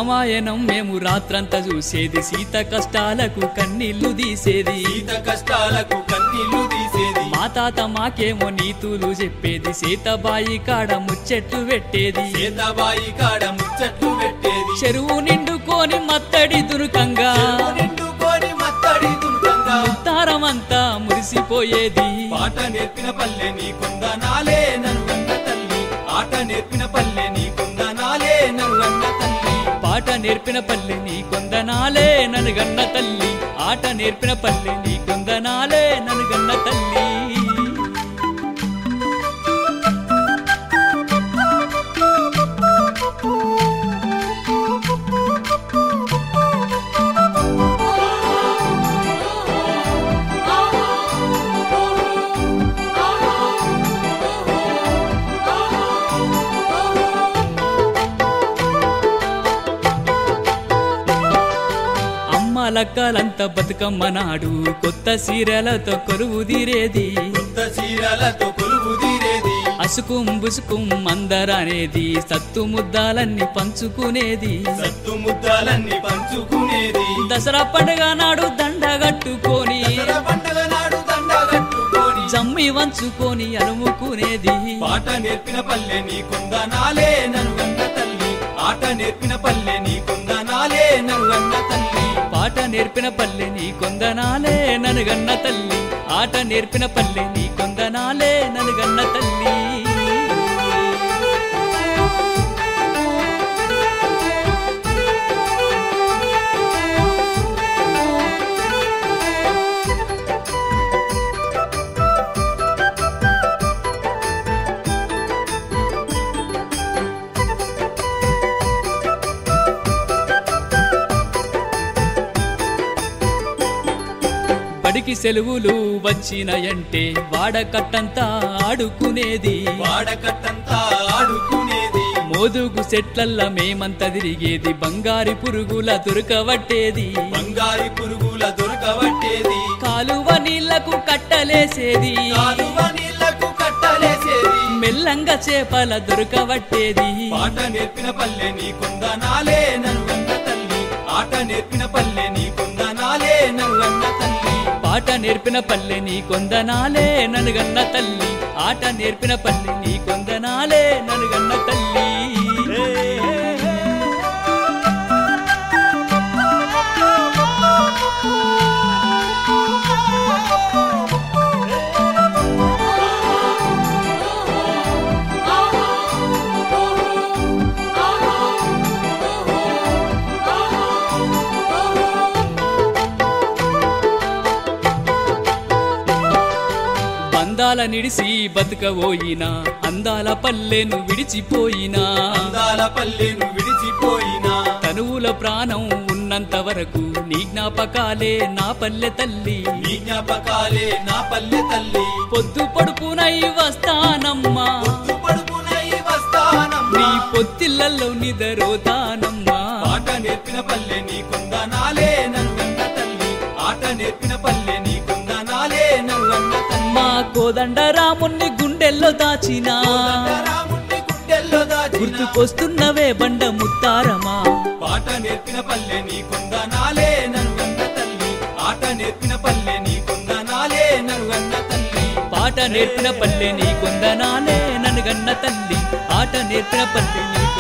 రామాయణం మేము రాత్రంతా చూసేది సీత కష్టాలకు కన్నీళ్లు తీసేది సీత కష్టాలకు కన్నీళ్లు తీసేది మా తాత మాకేమో నీతులు చెప్పేది సీతబాయి కాడ ముచ్చట్లు పెట్టేది సీతాబాయి కాడ ముచ్చట్లు పెట్టేది చెరువు నిండుకొని మత్తడి దురుకంగా చెరువు నిండుకొని మత్తడి దుర్గంగా తారమంతా మురిసిపోయేది పాట నేర్పిన పల్లె నీకుంద నాలే ననుగన్న తల్లి ఆట నేర్పిన పల్లె నీకుంద నాలే ననుగన్న తల్లి పాట నేర్పిన పల్లె నీ కొందనాలే ననుగన్న తల్లి ఆట నేర్పిన పల్లె నీ కొందనాలే ననుగన్న తల్లి అమ్మలక్కలంతా బతుకమ్మ నాడు కొత్త సీరలతో కొలువు తీరేది కొత్త చీరలతో కొలువు తీరేది అసుకుం బుసుకుం అందరనేది సత్తు ముద్దాలన్నీ పంచుకునేది సత్తు ముద్దాలన్నీ పంచుకునేది దసరా పండుగ నాడు దండగట్టుకొని దసరా పండుగ నాడు దండ కట్టుకొని జమ్మి వంచుకొని అలుముకునేది పాట నేర్పిన పల్లె నీకుంద నాలే ననుగన్న తల్లి ఆట నేర్పిన పల్లె నీకుంద నాలే ననుగన్న తల్లి పాట నేర్పిన పల్లె నీ కొందనాలే ననుగన్న తల్లి ఆట నేర్పిన పల్లె నీ కొందనాలే ననుగన్న తల్లి బడికి సెలవులు వచ్చినాయంటే వాడకట్టంతా ఆడుకునేది వాడకట్టంతా ఆడుకునేది మోదుగు సెట్లల్ల మేమంతా తిరిగేది బంగారి పురుగుల దొరకవట్టేది బంగారి పురుగుల దొరకబట్టేది కాలువ నీళ్లకు కట్టలేసేది కాలువ నీళ్లకు కట్టలేసేది మెల్లంగా చేపల దొరకవట్టేది పాట నేర్పిన పల్లె నీకుంద నాలే ననుగన్న తల్లి ఆట నేర్పిన పల్లె నీకుంద నాలే ననుగన్న తల్లి పాట నేర్పిన పల్లె నీ కొందనాలే ననుగన్న తల్లి ఆట నేర్పిన పల్లె నీ కొందనాలే ననుగన్న తల్లి బంధాల నిడిసి బతుకబోయినా అందాల పల్లెను విడిచిపోయినా అందాల పల్లెను విడిచిపోయినా తనువుల ప్రాణం ఉన్నంత వరకు నీ జ్ఞాపకాలే నా పల్లె తల్లి నీ జ్ఞాపకాలే నా పల్లె తల్లి పొద్దు పడుపునై వస్తానమ్మా పొద్దు పడుపునై వస్తానమ్మా నీ పొత్తిళ్ళల్లో నిదరోతానమ్మా పాట నేర్పిన పల్లె నీకుంద నాలే ననుగన్న తల్లి ఆట నేర్పిన పల్లె నీకుంద నాలే ననుగన్న తల్లి మా కోదండ రాముణ్ణి గుండెల్లో దాచినా రాముణ్ణి గుండెల్లో దాచిన గుర్తుకొస్తున్నవే బండ ముత్తారమా పాట నేర్పిన పల్లె నీకుంద నాలే ననుగన్న తల్లి ఆట నేర్పిన పల్లె నీకుంద నాలే ననుగన్న తల్లి పాట నేర్పిన పల్లె నీ కొందనాలే నన్ను గన్న తల్లి ఆట నేర్పిన పల్లె నీ